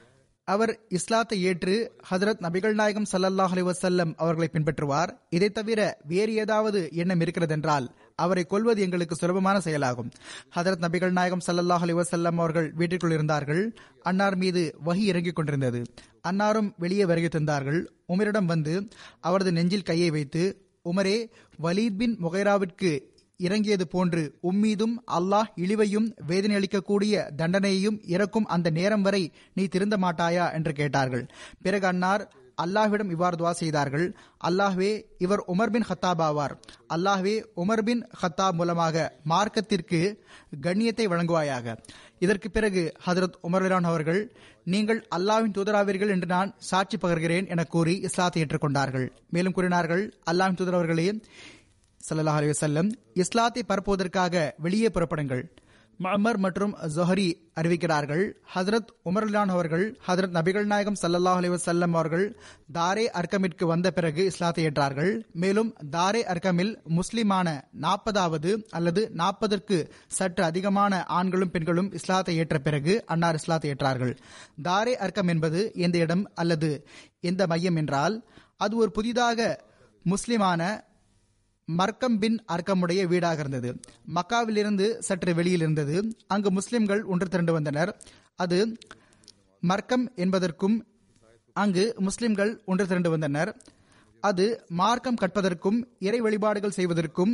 அவர் இஸ்லாத்தை ஏற்று ஹதரத் நபிகள் நாயகம் சல்லல்லாஹ் அலி வசல்லம் அவர்களை பின்பற்றுவார் இதை தவிர வேறு ஏதாவது எண்ணம் இருக்கிறதென்றால் அவரை கொல்வது எங்களுக்கு சுலபமான செயலாகும் ஹதரத் நபிகள் நாயகம் சல்லல்லாஹ் அலி வசல்லம் அவர்கள் வீட்டிற்குள் இருந்தார்கள் அன்னார் மீது வகி இறங்கிக் கொண்டிருந்தது அன்னாரும் வெளியே வருகை தந்தார்கள் உமரிடம் வந்து அவரது நெஞ்சில் கையை வைத்து உமரே வலீத் பின் முகைராவிற்கு இறங்கியது போன்று உம்மீதும் அல்லாஹ் இழிவையும் வேதனை அளிக்கக்கூடிய தண்டனையையும் இறக்கும் அந்த நேரம் வரை நீ திருந்த மாட்டாயா என்று கேட்டார்கள் பிறகு அன்னார் அல்லாஹ்விடம் இவ்வாறு துவா செய்தார்கள் அல்லாஹ்வே இவர் உமர் பின் ஹத்தாப் ஆவார் அல்லாஹ்வே உமர் பின் ஹத்தாப் மூலமாக மார்க்கத்திற்கு கண்ணியத்தை வழங்குவாயாக இதற்கு பிறகு ஹதரத் உமர்லான் அவர்கள் நீங்கள் அல்லாவின் தூதராவீர்கள் என்று நான் சாட்சி பகர்கிறேன் என கூறி இஸ்லாத்தை ஏற்றுக்கொண்டார்கள் மேலும் கூறினார்கள் அல்லாவின் தூதரவர்களே சல்லாஹ் அலி வசல்லம் இஸ்லாத்தை பரப்புவதற்காக வெளியே புறப்படுங்கள் மமர் மற்றும் ஜொஹரி அறிவிக்கிறார்கள் ஹதரத் உமர்லான் அவர்கள் ஹதரத் நபிகள் நாயகம் சல்லல்லாஹ் அலி வசல்லம் அவர்கள் தாரே அர்க்கமிற்கு வந்த பிறகு இஸ்லாத்தை ஏற்றார்கள் மேலும் தாரே அர்க்கமில் முஸ்லிமான நாற்பதாவது அல்லது நாற்பதற்கு சற்று அதிகமான ஆண்களும் பெண்களும் இஸ்லாத்தை ஏற்ற பிறகு அன்னார் இஸ்லாத்தை ஏற்றார்கள் தாரே அர்க்கம் என்பது எந்த இடம் அல்லது எந்த மையம் என்றால் அது ஒரு புதிதாக முஸ்லிமான மர்க்கம் பின் அர்க்கமுடைய வீடாக இருந்தது மக்காவிலிருந்து சற்று வெளியில் இருந்தது அங்கு முஸ்லிம்கள் ஒன்று திரண்டு வந்தனர் அது மர்க்கம் என்பதற்கும் அங்கு முஸ்லிம்கள் ஒன்று திரண்டு வந்தனர் அது மார்க்கம் கற்பதற்கும் இறை வழிபாடுகள் செய்வதற்கும்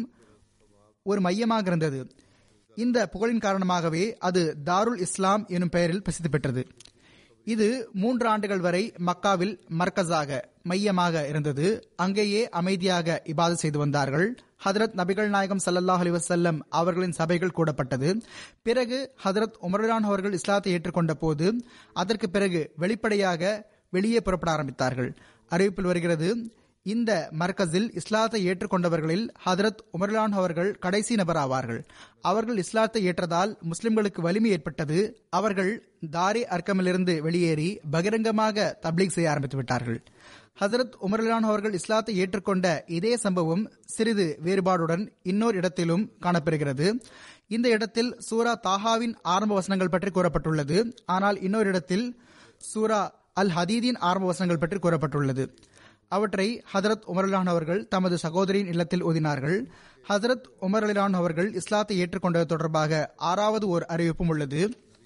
ஒரு மையமாக இருந்தது இந்த புகழின் காரணமாகவே அது தாருல் இஸ்லாம் எனும் பெயரில் பிரசித்தி பெற்றது இது மூன்று ஆண்டுகள் வரை மக்காவில் மர்கஸாக மையமாக இருந்தது அங்கேயே அமைதியாக இபாது செய்து வந்தார்கள் ஹதரத் நபிகள் நாயகம் சல்லல்லாஹ் அலி வசல்லம் அவர்களின் சபைகள் கூடப்பட்டது பிறகு ஹதரத் உமர்லான் அவர்கள் இஸ்லாத்தை ஏற்றுக்கொண்ட போது அதற்கு பிறகு வெளிப்படையாக வெளியே புறப்பட ஆரம்பித்தார்கள் அறிவிப்பில் வருகிறது இந்த மர்கஸில் இஸ்லாத்தை ஏற்றுக்கொண்டவர்களில் ஹதரத் உமர்லான் அவர்கள் கடைசி நபர் ஆவார்கள் அவர்கள் இஸ்லாத்தை ஏற்றதால் முஸ்லிம்களுக்கு வலிமை ஏற்பட்டது அவர்கள் தாரி அர்க்கமிலிருந்து வெளியேறி பகிரங்கமாக தப்லீக் செய்ய ஆரம்பித்து விட்டார்கள் ஹசரத் உமர்லான் அவர்கள் இஸ்லாத்தை ஏற்றுக்கொண்ட இதே சம்பவம் சிறிது வேறுபாடுடன் இன்னொரு இடத்திலும் காணப்பெறுகிறது இந்த இடத்தில் சூரா தாஹாவின் ஆரம்ப வசனங்கள் பற்றி கூறப்பட்டுள்ளது ஆனால் இன்னொரு இடத்தில் சூரா அல் ஹதீதின் ஆரம்ப வசனங்கள் பற்றி கூறப்பட்டுள்ளது அவற்றை ஹதரத் உமர்லான் அவர்கள் தமது சகோதரியின் இல்லத்தில் ஓதினார்கள் ஹசரத் உமர் அலிலான் அவர்கள் இஸ்லாத்தை ஏற்றுக்கொண்டது தொடர்பாக ஆறாவது ஒரு அறிவிப்பும் உள்ளது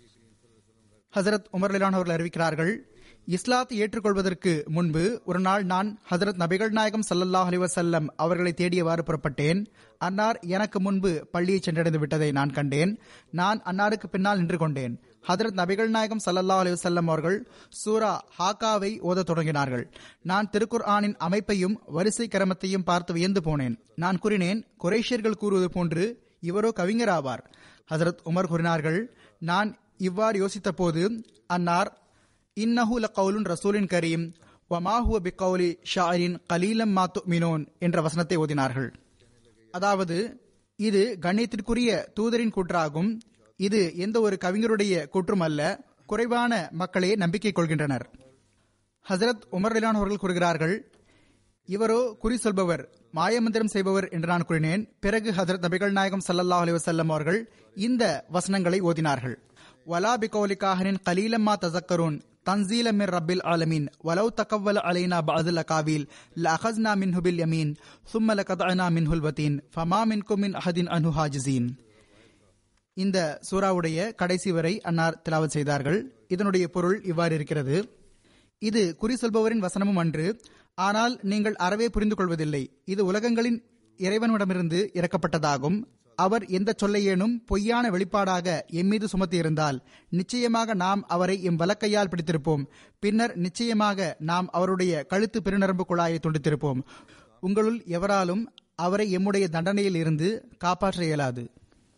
ஹசரத் உமர் அலிலான் அவர்கள் அறிவிக்கிறார்கள் இஸ்லாத்தை ஏற்றுக்கொள்வதற்கு முன்பு ஒரு நாள் நான் ஹசரத் நபிகள் நாயகம் சல்லல்லாஹ் அலி வசல்லம் அவர்களை தேடியவாறு புறப்பட்டேன் அன்னார் எனக்கு முன்பு பள்ளியை சென்றடைந்து விட்டதை நான் கண்டேன் நான் அன்னாருக்கு பின்னால் நின்று கொண்டேன் ஹதரத் நபிகள் நாயகம் சல்லல்லா அலி வல்லம் அவர்கள் சூரா ஹாக்காவை ஓதத் தொடங்கினார்கள் நான் திருக்குர் ஆனின் அமைப்பையும் வரிசை கிரமத்தையும் பார்த்து வியந்து போனேன் நான் கூறினேன் குரேஷியர்கள் கூறுவது போன்று இவரோ கவிஞர் ஆவார் ஹசரத் உமர் கூறினார்கள் நான் இவ்வாறு யோசித்த போது அன்னார் இன்னஹு லகவுலுன் ரசூலின் கரீம் வமாஹுவ பிகவுலி ஷாரின் கலீலம் மாத்து மினோன் என்ற வசனத்தை ஓதினார்கள் அதாவது இது கண்ணியத்திற்குரிய தூதரின் கூற்றாகும் இது எந்த ஒரு கவிஞருடைய கூற்றும் அல்ல குறைவான மக்களே நம்பிக்கை கொள்கின்றனர் ஹசரத் உமர் ரிலான் அவர்கள் கூறுகிறார்கள் இவரோ குறி சொல்பவர் மாயமந்திரம் செய்பவர் என்று நான் கூறினேன் பிறகு ஹசரத் நபிகள் நாயகம் சல்லல்லாஹ் அலி வசல்லம் அவர்கள் இந்த வசனங்களை ஓதினார்கள் வலா பிகோலி காஹரின் கலீலம்மா தசக்கரூன் தன்சீல மிர் ரப்பில் ஆலமீன் வலவ் தகவல் அலைனா பஅதுல் அகாவில் லஅഖஸ்னா மின்ஹு பில் யமீன் ثم لقطعنا منه الوتين فما منكم من احد عنه حاجزين இந்த சூறாவுடைய கடைசி வரை அன்னார் திலாவத் செய்தார்கள் இதனுடைய பொருள் இவ்வாறு இருக்கிறது இது குறி சொல்பவரின் வசனமும் அன்று ஆனால் நீங்கள் அறவே புரிந்து கொள்வதில்லை இது உலகங்களின் இறைவனிடமிருந்து இறக்கப்பட்டதாகும் அவர் எந்த சொல்லையேனும் பொய்யான வெளிப்பாடாக எம்மீது சுமத்தி இருந்தால் நிச்சயமாக நாம் அவரை எம் வலக்கையால் பிடித்திருப்போம் பின்னர் நிச்சயமாக நாம் அவருடைய கழுத்து பெருநரம்பு குழாயை துண்டித்திருப்போம் உங்களுள் எவராலும் அவரை எம்முடைய தண்டனையில் இருந்து காப்பாற்ற இயலாது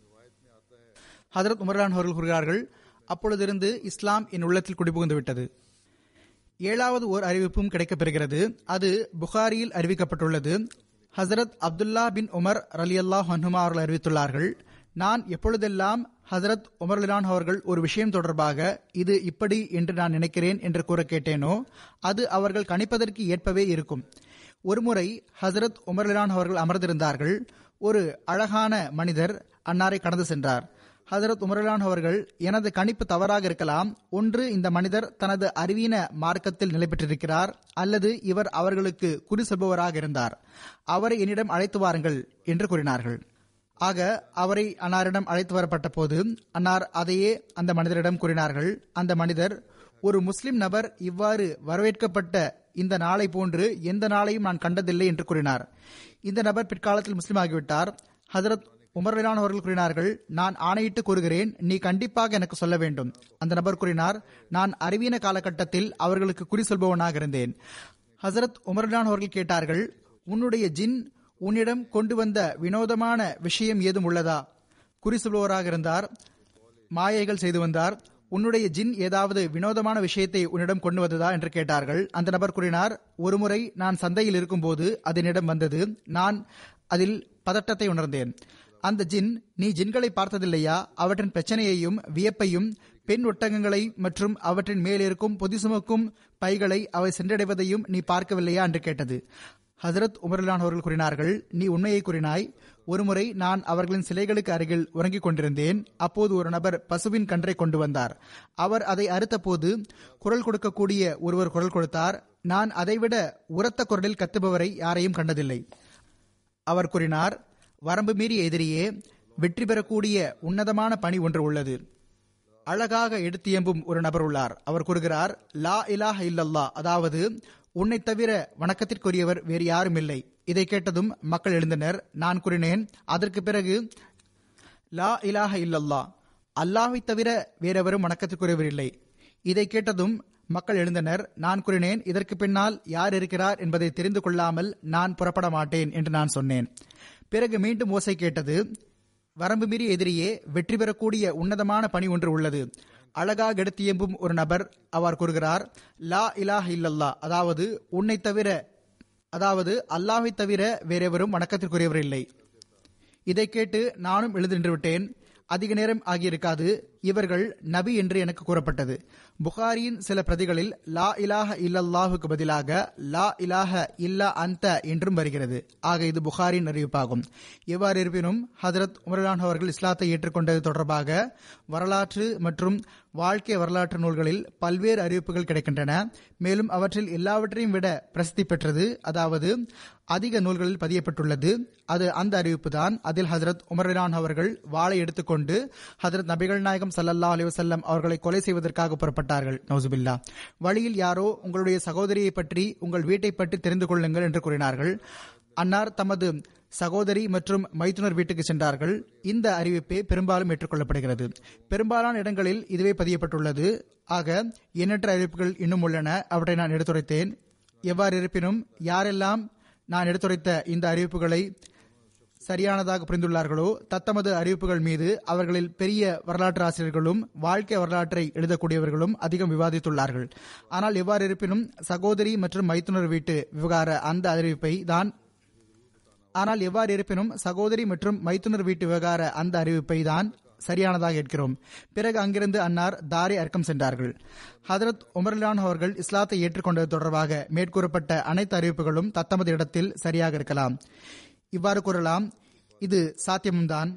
ஹதரத் உமர்லான் அவர்கள் கூறுகிறார்கள் அப்பொழுதிருந்து இஸ்லாம் என் உள்ளத்தில் குடிபுகுந்து விட்டது ஏழாவது ஓர் அறிவிப்பும் கிடைக்கப்பெறுகிறது அது புகாரியில் அறிவிக்கப்பட்டுள்ளது ஹசரத் அப்துல்லா பின் உமர் ரலி அல்லாஹ் ஹனுமா அவர்கள் அறிவித்துள்ளார்கள் நான் எப்பொழுதெல்லாம் ஹசரத் உமர்லிலான் அவர்கள் ஒரு விஷயம் தொடர்பாக இது இப்படி என்று நான் நினைக்கிறேன் என்று கூற கேட்டேனோ அது அவர்கள் கணிப்பதற்கு ஏற்பவே இருக்கும் ஒருமுறை ஹசரத் உமர்லிலான் அவர்கள் அமர்ந்திருந்தார்கள் ஒரு அழகான மனிதர் அன்னாரை கடந்து சென்றார் ஹசரத் உமரலான் அவர்கள் எனது கணிப்பு தவறாக இருக்கலாம் ஒன்று இந்த மனிதர் தனது அறிவீன மார்க்கத்தில் நிலை பெற்றிருக்கிறார் அல்லது இவர் அவர்களுக்கு குறி சொல்பவராக இருந்தார் அவரை என்னிடம் அழைத்து வாருங்கள் என்று கூறினார்கள் ஆக அவரை அன்னாரிடம் அழைத்து வரப்பட்ட போது அன்னார் அதையே அந்த மனிதரிடம் கூறினார்கள் அந்த மனிதர் ஒரு முஸ்லிம் நபர் இவ்வாறு வரவேற்கப்பட்ட இந்த நாளை போன்று எந்த நாளையும் நான் கண்டதில்லை என்று கூறினார் இந்த நபர் பிற்காலத்தில் முஸ்லிம் ஆகிவிட்டார் ஹசரத் உமர்லான் அவர்கள் கூறினார்கள் நான் ஆணையிட்டு கூறுகிறேன் நீ கண்டிப்பாக எனக்கு சொல்ல வேண்டும் அந்த நபர் கூறினார் நான் அறிவீன காலகட்டத்தில் அவர்களுக்கு குறி சொல்பவனாக இருந்தேன் ஹசரத் உமர்லான் அவர்கள் கேட்டார்கள் உன்னுடைய ஜின் உன்னிடம் கொண்டு வந்த வினோதமான விஷயம் ஏதும் உள்ளதா குறி சொல்பவராக இருந்தார் மாயைகள் செய்து வந்தார் உன்னுடைய ஜின் ஏதாவது வினோதமான விஷயத்தை உன்னிடம் கொண்டு வந்ததா என்று கேட்டார்கள் அந்த நபர் கூறினார் ஒருமுறை நான் சந்தையில் இருக்கும்போது அது என்னிடம் வந்தது நான் அதில் பதட்டத்தை உணர்ந்தேன் அந்த ஜின் நீ ஜின்களை பார்த்ததில்லையா அவற்றின் பிரச்சனையையும் வியப்பையும் பெண் ஒட்டகங்களை மற்றும் அவற்றின் மேலிருக்கும் பொதி சுமக்கும் பைகளை அவை சென்றடைவதையும் நீ பார்க்கவில்லையா என்று கேட்டது ஹசரத் உமர்லான் அவர்கள் கூறினார்கள் நீ உண்மையை கூறினாய் ஒருமுறை நான் அவர்களின் சிலைகளுக்கு அருகில் உறங்கிக் கொண்டிருந்தேன் அப்போது ஒரு நபர் பசுவின் கன்றை கொண்டு வந்தார் அவர் அதை அறுத்தபோது குரல் கொடுக்கக்கூடிய ஒருவர் குரல் கொடுத்தார் நான் அதைவிட உரத்த குரலில் கத்துபவரை யாரையும் கண்டதில்லை அவர் கூறினார் வரம்பு மீறிய எதிரியே வெற்றி பெறக்கூடிய உன்னதமான பணி ஒன்று உள்ளது அழகாக எடுத்தியம்பும் ஒரு நபர் உள்ளார் அவர் கூறுகிறார் லா இலாஹ இல்லல்லா அதாவது உன்னை தவிர வணக்கத்திற்குரியவர் வேறு யாரும் இல்லை இதை கேட்டதும் மக்கள் எழுந்தனர் நான் கூறினேன் அதற்கு பிறகு லா இலாஹ இல்லல்லா அல்லாஹை தவிர வேறெவரும் வணக்கத்திற்குரியவர் இல்லை இதை கேட்டதும் மக்கள் எழுந்தனர் நான் கூறினேன் இதற்கு பின்னால் யார் இருக்கிறார் என்பதை தெரிந்து கொள்ளாமல் நான் புறப்பட மாட்டேன் என்று நான் சொன்னேன் பிறகு மீண்டும் ஓசை கேட்டது வரம்பு மீறி எதிரியே வெற்றி பெறக்கூடிய உன்னதமான பணி ஒன்று உள்ளது அழகாக எடுத்து எம்பும் ஒரு நபர் அவர் கூறுகிறார் லா இலாஹ் இல்லல்லா அதாவது உன்னை தவிர அதாவது அல்லாஹை தவிர வேறெவரும் வணக்கத்திற்குரியவர் இல்லை இதை கேட்டு நானும் எழுதி நின்று விட்டேன் அதிக நேரம் ஆகியிருக்காது இவர்கள் நபி என்று எனக்கு கூறப்பட்டது புகாரியின் சில பிரதிகளில் லா இலாஹ இல்லல்லாஹுக்கு பதிலாக லா இலாஹ இல்லா அந்த என்றும் வருகிறது ஆக இது புகாரின் அறிவிப்பாகும் எவ்வாறு இருப்பினும் ஹதரத் உமர்லான் அவர்கள் இஸ்லாத்தை ஏற்றுக்கொண்டது தொடர்பாக வரலாற்று மற்றும் வாழ்க்கை வரலாற்று நூல்களில் பல்வேறு அறிவிப்புகள் கிடைக்கின்றன மேலும் அவற்றில் எல்லாவற்றையும் விட பிரசித்தி பெற்றது அதாவது அதிக நூல்களில் பதியப்பட்டுள்ளது அது அந்த அறிவிப்பு தான் அதில் ஹசரத் உமர்லான் அவர்கள் வாளை எடுத்துக்கொண்டு ஹசரத் நபிகள் நாயகம் சல்லல்லா அலி வசல்லம் அவர்களை கொலை செய்வதற்காக புறப்பட்டார்கள் நௌசுபில்லா வழியில் யாரோ உங்களுடைய சகோதரியை பற்றி உங்கள் வீட்டை பற்றி தெரிந்து கொள்ளுங்கள் என்று கூறினார்கள் அன்னார் தமது சகோதரி மற்றும் மைத்துனர் வீட்டுக்கு சென்றார்கள் இந்த அறிவிப்பே பெரும்பாலும் ஏற்றுக்கொள்ளப்படுகிறது பெரும்பாலான இடங்களில் இதுவே பதியப்பட்டுள்ளது ஆக எண்ணற்ற அறிவிப்புகள் இன்னும் உள்ளன அவற்றை நான் எடுத்துரைத்தேன் எவ்வாறு இருப்பினும் யாரெல்லாம் நான் எடுத்துரைத்த இந்த அறிவிப்புகளை சரியானதாக புரிந்துள்ளார்களோ தத்தமது அறிவிப்புகள் மீது அவர்களில் பெரிய வரலாற்று ஆசிரியர்களும் வாழ்க்கை வரலாற்றை எழுதக்கூடியவர்களும் அதிகம் விவாதித்துள்ளார்கள் ஆனால் எவ்வாறு இருப்பினும் சகோதரி மற்றும் மைத்துனர் வீட்டு விவகார அந்த அறிவிப்பை தான் ஆனால் எவ்வாறு இருப்பினும் சகோதரி மற்றும் மைத்துனர் வீட்டு விவகார அந்த அறிவிப்பை தான் சரியானதாக இருக்கிறோம் பிறகு அங்கிருந்து அன்னார் தாரி அர்க்கம் சென்றார்கள் ஹதரத் உமர்லான் அவர்கள் இஸ்லாத்தை ஏற்றுக்கொண்டது தொடர்பாக மேற்கூறப்பட்ட அனைத்து அறிவிப்புகளும் தத்தமது இடத்தில் சரியாக இருக்கலாம் இவ்வாறு கூறலாம் இது சாத்தியமும்தான்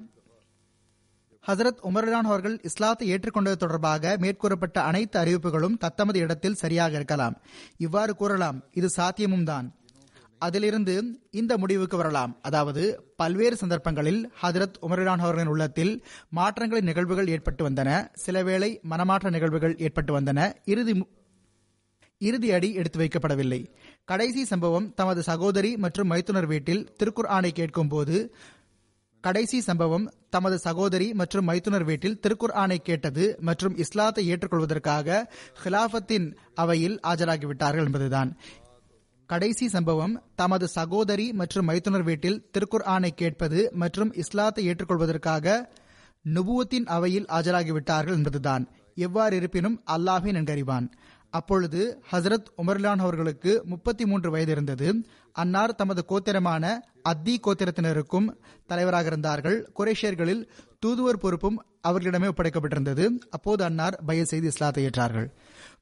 ஹசரத் உமர்லான் அவர்கள் இஸ்லாத்தை ஏற்றுக்கொண்டது தொடர்பாக மேற்கூறப்பட்ட அனைத்து அறிவிப்புகளும் தத்தமது இடத்தில் சரியாக இருக்கலாம் இவ்வாறு கூறலாம் இது சாத்தியமும் தான் அதிலிருந்து இந்த முடிவுக்கு வரலாம் அதாவது பல்வேறு சந்தர்ப்பங்களில் ஹதரத் உமர்லான் அவர்களின் உள்ளத்தில் மாற்றங்களின் நிகழ்வுகள் ஏற்பட்டு வந்தன சிலவேளை மனமாற்ற நிகழ்வுகள் ஏற்பட்டு வந்தன இறுதி இறுதி அடி எடுத்து வைக்கப்படவில்லை கடைசி சம்பவம் தமது சகோதரி மற்றும் மைத்துனர் வீட்டில் திருக்குர் ஆணை கேட்கும் போது கடைசி சம்பவம் தமது சகோதரி மற்றும் மைத்துனர் வீட்டில் திருக்குர் ஆணை கேட்டது மற்றும் இஸ்லாத்தை ஏற்றுக்கொள்வதற்காக ஹிலாபத்தின் அவையில் ஆஜராகிவிட்டார்கள் என்பதுதான் கடைசி சம்பவம் தமது சகோதரி மற்றும் மைத்துனர் வீட்டில் திருக்குர் ஆணை கேட்பது மற்றும் இஸ்லாத்தை ஏற்றுக்கொள்வதற்காக நுபுவத்தின் அவையில் ஆஜராகிவிட்டார்கள் என்பதுதான் எவ்வாறு இருப்பினும் அல்லாஹே நன்கறிவான் அப்பொழுது ஹசரத் உமர்லான் அவர்களுக்கு முப்பத்தி மூன்று வயது இருந்தது அன்னார் தமது கோத்திரமான அத்தி கோத்திரத்தினருக்கும் தலைவராக இருந்தார்கள் குரேஷியர்களில் தூதுவர் பொறுப்பும் அவர்களிடமே ஒப்படைக்கப்பட்டிருந்தது அப்போது அன்னார் பய செய்து இஸ்லாத்தை ஏற்றார்கள்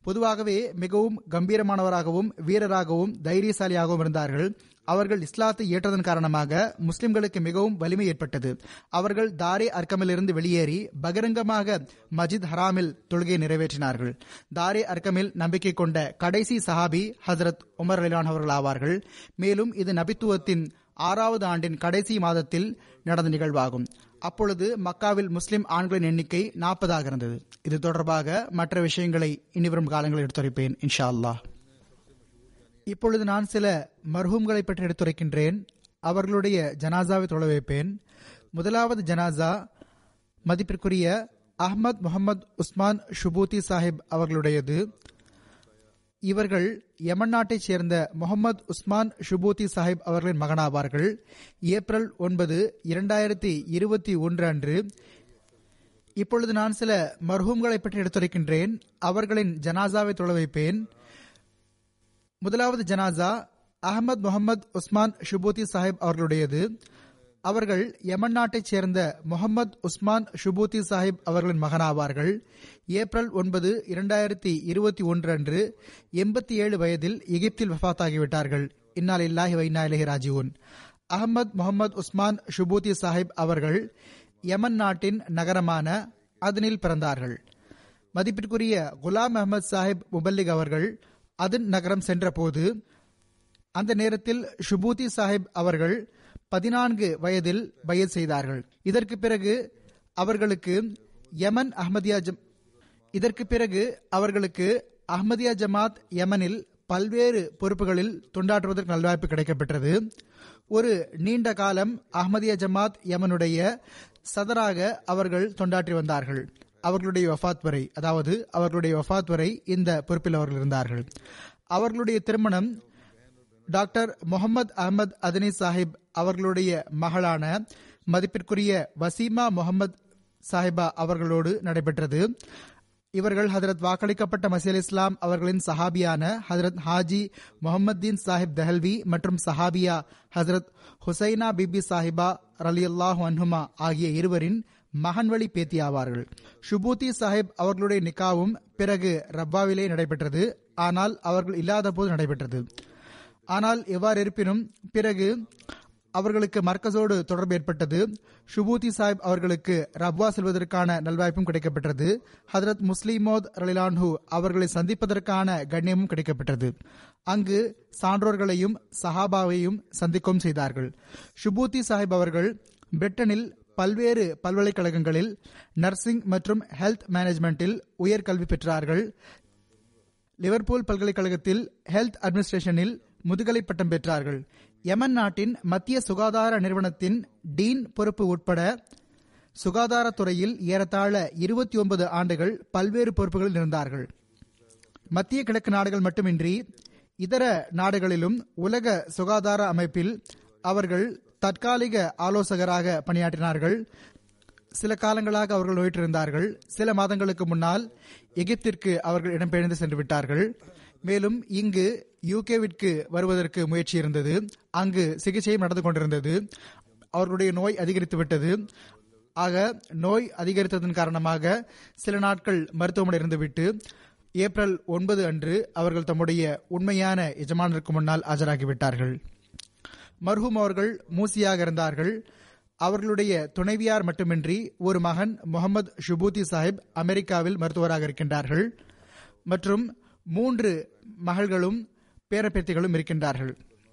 பொதுவாகவே மிகவும் கம்பீரமானவராகவும் வீரராகவும் தைரியசாலியாகவும் இருந்தார்கள் அவர்கள் இஸ்லாத்தை ஏற்றதன் காரணமாக முஸ்லிம்களுக்கு மிகவும் வலிமை ஏற்பட்டது அவர்கள் தாரே அர்க்கமிலிருந்து வெளியேறி பகிரங்கமாக மஜித் ஹராமில் தொழுகையை நிறைவேற்றினார்கள் தாரே அர்க்கமில் நம்பிக்கை கொண்ட கடைசி சஹாபி ஹசரத் உமர் அலிலான் அவர்கள் ஆவார்கள் மேலும் இது நபித்துவத்தின் ஆறாவது ஆண்டின் கடைசி மாதத்தில் நடந்த நிகழ்வாகும் அப்பொழுது மக்காவில் முஸ்லிம் ஆண்களின் எண்ணிக்கை நாற்பதாக இருந்தது இது தொடர்பாக மற்ற விஷயங்களை இனிவரும் காலங்களில் எடுத்துரைப்பேன் இன்ஷா அல்லாஹ் இப்பொழுது நான் சில மர்ஹூம்களை பற்றி எடுத்துரைக்கின்றேன் அவர்களுடைய ஜனாசாவை தொழ வைப்பேன் முதலாவது ஜனாசா மதிப்பிற்குரிய அஹ்மத் முகமது உஸ்மான் ஷுபூத்தி சாஹிப் அவர்களுடையது இவர்கள் யமன் நாட்டைச் சேர்ந்த முகமது உஸ்மான் ஷுபூத்தி சாஹிப் அவர்களின் மகனாவார்கள் ஏப்ரல் ஒன்பது இரண்டாயிரத்தி இருபத்தி ஒன்று அன்று இப்பொழுது நான் சில மர்ஹூம்களை பற்றி எடுத்துரைக்கின்றேன் அவர்களின் ஜனாசாவை தொழ வைப்பேன் முதலாவது ஜனாசா அகமது முகமது உஸ்மான் ஷுபூத்தி சாஹிப் அவர்களுடையது அவர்கள் யமன் நாட்டைச் சேர்ந்த முகமது உஸ்மான் ஷுபூத்தி சாஹிப் அவர்களின் மகனாவார்கள் ஏப்ரல் ஒன்பது இரண்டாயிரத்தி இருபத்தி ஒன்று அன்று எண்பத்தி ஏழு வயதில் எகிப்தில் வஃத்தாகிவிட்டார்கள் இன்னால் இல்லாஹி வைனா இலஹி ராஜீவன் அகமது முகமது உஸ்மான் ஷுபூத்தி சாஹிப் அவர்கள் யமன் நாட்டின் நகரமான அதனில் பிறந்தார்கள் மதிப்பிற்குரிய குலாம் அஹமது சாஹிப் முபல்லிக் அவர்கள் அதன் நகரம் சென்றபோது அந்த நேரத்தில் ஷுபூதி சாஹிப் அவர்கள் பதினான்கு வயதில் பயத் செய்தார்கள் இதற்கு பிறகு அவர்களுக்கு யமன் அஹமதியா ஜம் இதற்கு பிறகு அவர்களுக்கு அஹ்மதியா ஜமாத் யமனில் பல்வேறு பொறுப்புகளில் தொண்டாற்றுவதற்கு நல்வாய்ப்பு கிடைக்கப்பெற்றது ஒரு நீண்ட காலம் அஹ்மதியா ஜமாத் யமனுடைய சதராக அவர்கள் தொண்டாற்றி வந்தார்கள் அவர்களுடைய வஃத் வரை அதாவது அவர்களுடைய வஃத் வரை இந்த பொறுப்பில் அவர்கள் இருந்தார்கள் அவர்களுடைய திருமணம் டாக்டர் முகமது அகமது அதனி சாஹிப் அவர்களுடைய மகளான மதிப்பிற்குரிய வசீமா முகமது சாஹிபா அவர்களோடு நடைபெற்றது இவர்கள் ஹதரத் வாக்களிக்கப்பட்ட மசீல் இஸ்லாம் அவர்களின் சஹாபியான ஹதரத் ஹாஜி முகமதீன் சாஹிப் தஹல்வி மற்றும் சஹாபியா ஹசரத் ஹுசைனா பிபி சாஹிபா ரலி அல்லாஹ் அன்ஹுமா ஆகிய இருவரின் மகன்வழி பேத்தி ஆவார்கள் ஷுபூத்தி சாஹிப் அவர்களுடைய நிக்காவும் பிறகு ரப்பாவிலே நடைபெற்றது ஆனால் அவர்கள் இல்லாத போது நடைபெற்றது ஆனால் எவ்வாறு இருப்பினும் பிறகு அவர்களுக்கு மர்க்கஸோடு தொடர்பு ஏற்பட்டது ஷுபூதி சாஹிப் அவர்களுக்கு ரப்வா செல்வதற்கான நல்வாய்ப்பும் கிடைக்கப்பெற்றது ஹதரத் முஸ்லிமோத் ரலிலான்ஹு அவர்களை சந்திப்பதற்கான கண்ணியமும் கிடைக்கப்பெற்றது அங்கு சான்றோர்களையும் சஹாபாவையும் சந்திக்கவும் செய்தார்கள் ஷுபூத்தி சாஹிப் அவர்கள் பிரிட்டனில் பல்வேறு பல்கலைக்கழகங்களில் நர்சிங் மற்றும் ஹெல்த் மேனேஜ்மெண்டில் உயர்கல்வி பெற்றார்கள் லிவர்பூல் பல்கலைக்கழகத்தில் ஹெல்த் அட்மினிஸ்ட்ரேஷனில் முதுகலை பட்டம் பெற்றார்கள் யமன் நாட்டின் மத்திய சுகாதார நிறுவனத்தின் டீன் பொறுப்பு உட்பட சுகாதாரத்துறையில் ஏறத்தாழ இருபத்தி ஒன்பது ஆண்டுகள் பல்வேறு பொறுப்புகளில் இருந்தார்கள் மத்திய கிழக்கு நாடுகள் மட்டுமின்றி இதர நாடுகளிலும் உலக சுகாதார அமைப்பில் அவர்கள் தற்காலிக ஆலோசகராக பணியாற்றினார்கள் சில காலங்களாக அவர்கள் நோயிட்டிருந்தார்கள் சில மாதங்களுக்கு முன்னால் எகிப்திற்கு அவர்கள் இடம்பெயர்ந்து சென்று விட்டார்கள் மேலும் இங்கு யூகேவிற்கு வருவதற்கு முயற்சி இருந்தது அங்கு சிகிச்சையும் நடந்து கொண்டிருந்தது அவர்களுடைய நோய் அதிகரித்து விட்டது ஆக நோய் அதிகரித்ததன் காரணமாக சில நாட்கள் மருத்துவமனை இருந்துவிட்டு ஏப்ரல் ஒன்பது அன்று அவர்கள் தம்முடைய உண்மையான எஜமானருக்கு முன்னால் ஆஜராகிவிட்டார்கள் மர்ஹூம் அவர்கள் மூசியாக இருந்தார்கள் அவர்களுடைய துணைவியார் மட்டுமின்றி ஒரு மகன் முகமது ஷுபூதி சாஹிப் அமெரிக்காவில் மருத்துவராக இருக்கின்றார்கள் மற்றும் மூன்று மகள்களும் பேரப்பேத்திகளும் இருக்கின்றார்கள்